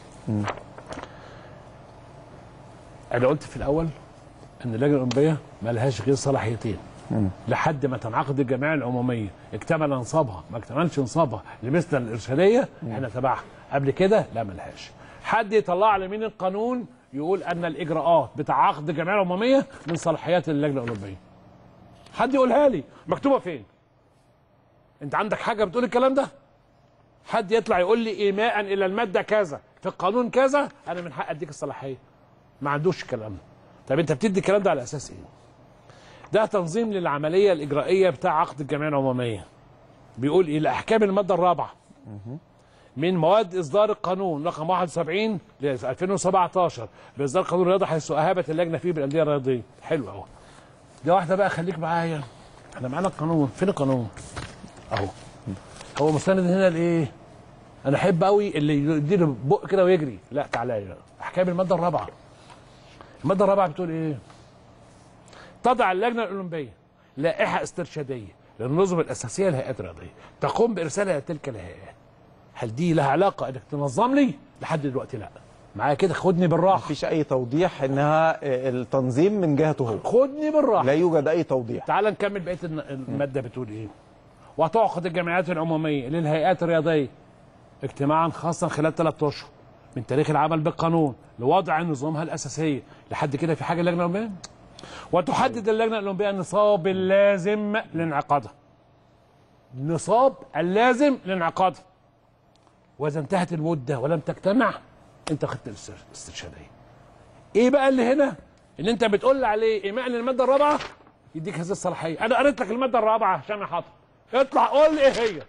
انا قلت في الاول ان اللجنه الاولمبيه ما لهاش غير صلاحيتين لحد ما تنعقد الجمعيه العموميه اكتمل نصابها ما اكتملش نصابها لمثل الارشاديه احنا تبعها قبل كده لا ما لهاش حد يطلع على مين القانون يقول ان الاجراءات بتاع عقد الجمعيه العموميه من صلاحيات اللجنه الاولمبيه حد يقولها لي مكتوبه فين انت عندك حاجه بتقول الكلام ده حد يطلع يقول لي ايماء الى الماده كذا في القانون كذا انا من حق اديك الصلاحيه ما عندوش الكلام ده طب انت بتدي الكلام ده على اساس ايه ده تنظيم للعمليه الاجرائيه بتاع عقد الجمعيه العموميه بيقول ايه الاحكام الماده الرابعه من مواد اصدار القانون رقم 71 ل 2017 باصدار قانون الرياضه حيث اهابت اللجنه فيه بالانديه الرياضيه حلو اهو ده واحده بقى خليك معايا احنا معانا القانون فين القانون اهو هو مستند هنا لايه انا احب قوي اللي يديله بق كده ويجري لا تعالى لي بقى. احكام الماده الرابعه الماده الرابعه بتقول ايه تضع اللجنه الاولمبيه لائحه استرشاديه للنظم الاساسيه للهيئات الرياضيه تقوم بارسالها لتلك الهيئات هل دي لها علاقه انك تنظم لي لحد دلوقتي لا معايا كده خدني بالراحه مفيش اي توضيح انها التنظيم من جهته هو خدني بالراحه لا يوجد اي توضيح تعال نكمل بقيه الن- الماده بتقول ايه وتعقد الجمعيات العموميه للهيئات الرياضيه اجتماعا خاصا خلال ثلاث اشهر من تاريخ العمل بالقانون لوضع نظامها الاساسيه لحد كده في حاجه اللجنه الاولمبيه وتحدد اللجنه الاولمبيه النصاب اللازم لانعقادها النصاب اللازم لانعقادها واذا انتهت المده ولم تجتمع انت خدت الاستر- الاسترشاديه ايه بقى اللي هنا ان انت بتقول لي عليه ايماء للماده الرابعه يديك هذه الصلاحيه انا قريت لك الماده الرابعه عشان انا حاطط اطلع قول لي ايه هي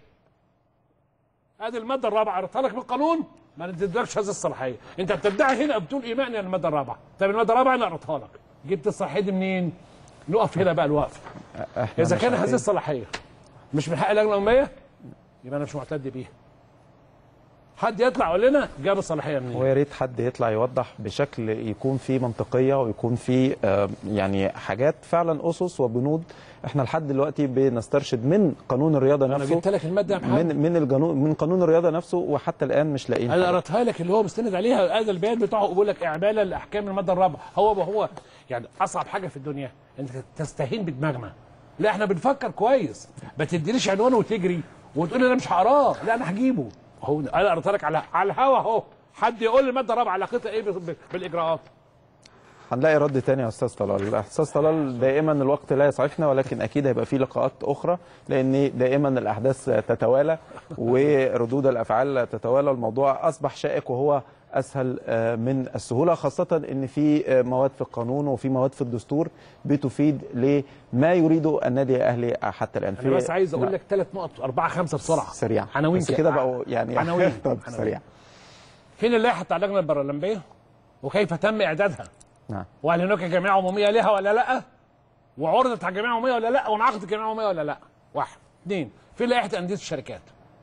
ادي الماده الرابعه قريتها لك من القانون ما نديلكش هذه الصلاحيه انت بتدعي هنا بتقول ايماء للماده الرابعه طب الماده الرابعه انا قريتها لك جبت الصلاحيه دي منين نقف هنا بقى الوقف احنا اذا مش كان هذه عارفين. الصلاحيه مش من حق اللجنه الامميه يبقى انا مش معتد بيها حد يطلع يقول لنا جاب الصلاحيه منين ويا ريت حد يطلع يوضح بشكل يكون فيه منطقيه ويكون فيه آه، يعني حاجات فعلا اسس وبنود احنا لحد دلوقتي بنسترشد من قانون الرياضه انا نفسه جبت لك الماده يا محمد من من الجنو من قانون الرياضه نفسه وحتى الان مش لاقيين انا حاجة. قريتها لك اللي هو مستند عليها هذا البيان بتاعه بيقول لك اعمالا لاحكام الماده الرابعه هو ما هو يعني اصعب حاجه في الدنيا انك تستهين بدماغنا لا احنا بنفكر كويس ما تدينيش عنوان وتجري وتقول لي انا مش هقراه لا انا هجيبه هو انا قريتها لك على على الهوا اهو حد يقول لي الماده الرابعه علاقتها ايه ب- ب- بالاجراءات هنلاقي رد تاني يا استاذ طلال استاذ طلال دائما الوقت لا يسعفنا ولكن اكيد هيبقى في لقاءات اخرى لان دائما الاحداث تتوالى وردود الافعال تتوالى الموضوع اصبح شائك وهو اسهل آه، من السهوله خاصه ان في آه، مواد في القانون وفي مواد في الدستور بتفيد لما يريده النادي الاهلي حتى الان انا بس عايز اقول لك ثلاث نقط اربعه خمسه بسرعه سريع عناوين بس كده بقوا يعني عناوين طب عناوين. سريع فين اللائحه بتاع اللجنه البرلمبيه وكيف تم اعدادها نعم وهل هناك جمعيه عموميه لها ولا لا وعرضت على جمعيه عموميه ولا لا وانعقدت جمعيه عموميه ولا لا واحد اثنين في لائحه انديه الشركات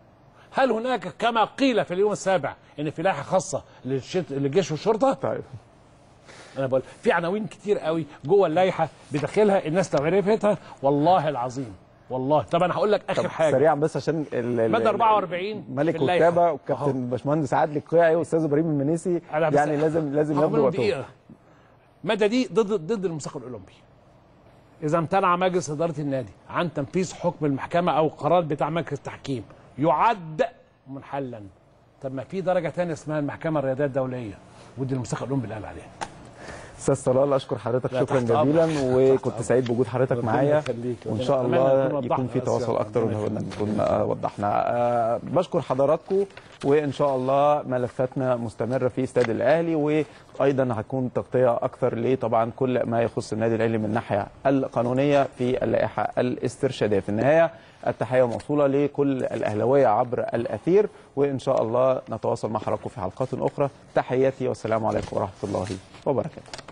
هل هناك كما قيل في اليوم السابع ان في لائحه خاصه للشت... للجيش والشرطه طيب انا بقول في عناوين كتير قوي جوه اللائحه بداخلها الناس لو عرفتها والله العظيم والله طب انا هقول لك اخر طب حاجه سريعا بس عشان ال- ال- مادة 44 ملك في اللائحة. الكتابه أهو. والكابتن باشمهندس عادل القيعي واستاذ ابراهيم المنيسي أنا بس- يعني لازم لازم هاخد ياخدوا منهم وقتهم دقيقة. المادة دي ضد ضد المساق الأولمبي إذا امتنع مجلس إدارة النادي عن تنفيذ حكم المحكمة أو قرار بتاع مركز التحكيم يعد منحلا طب ما في درجة تانية اسمها المحكمة الرياضية الدولية ودي المساق الأولمبي اللي قال عليها استاذ طلال اشكر حضرتك لا، شكرا تحت أمرك. جزيلا تحت وكنت أمرك. سعيد بوجود حضرتك ربنا معايا يخليك. وان شاء أتمنى الله نكون يكون وضحنا في بس تواصل يعني. اكتر ربنا وان يخليك. نكون آه، وضحنا آه، بشكر حضراتكم وان شاء الله ملفاتنا مستمره في استاد الاهلي وايضا هتكون تغطيه اكثر لطبعا كل ما يخص النادي الاهلي من الناحيه القانونيه في اللائحه الاسترشاديه في النهايه التحيه موصوله لكل الاهلاويه عبر الاثير وان شاء الله نتواصل مع حضراتكم في حلقات اخرى تحياتي والسلام عليكم ورحمه الله وبركاته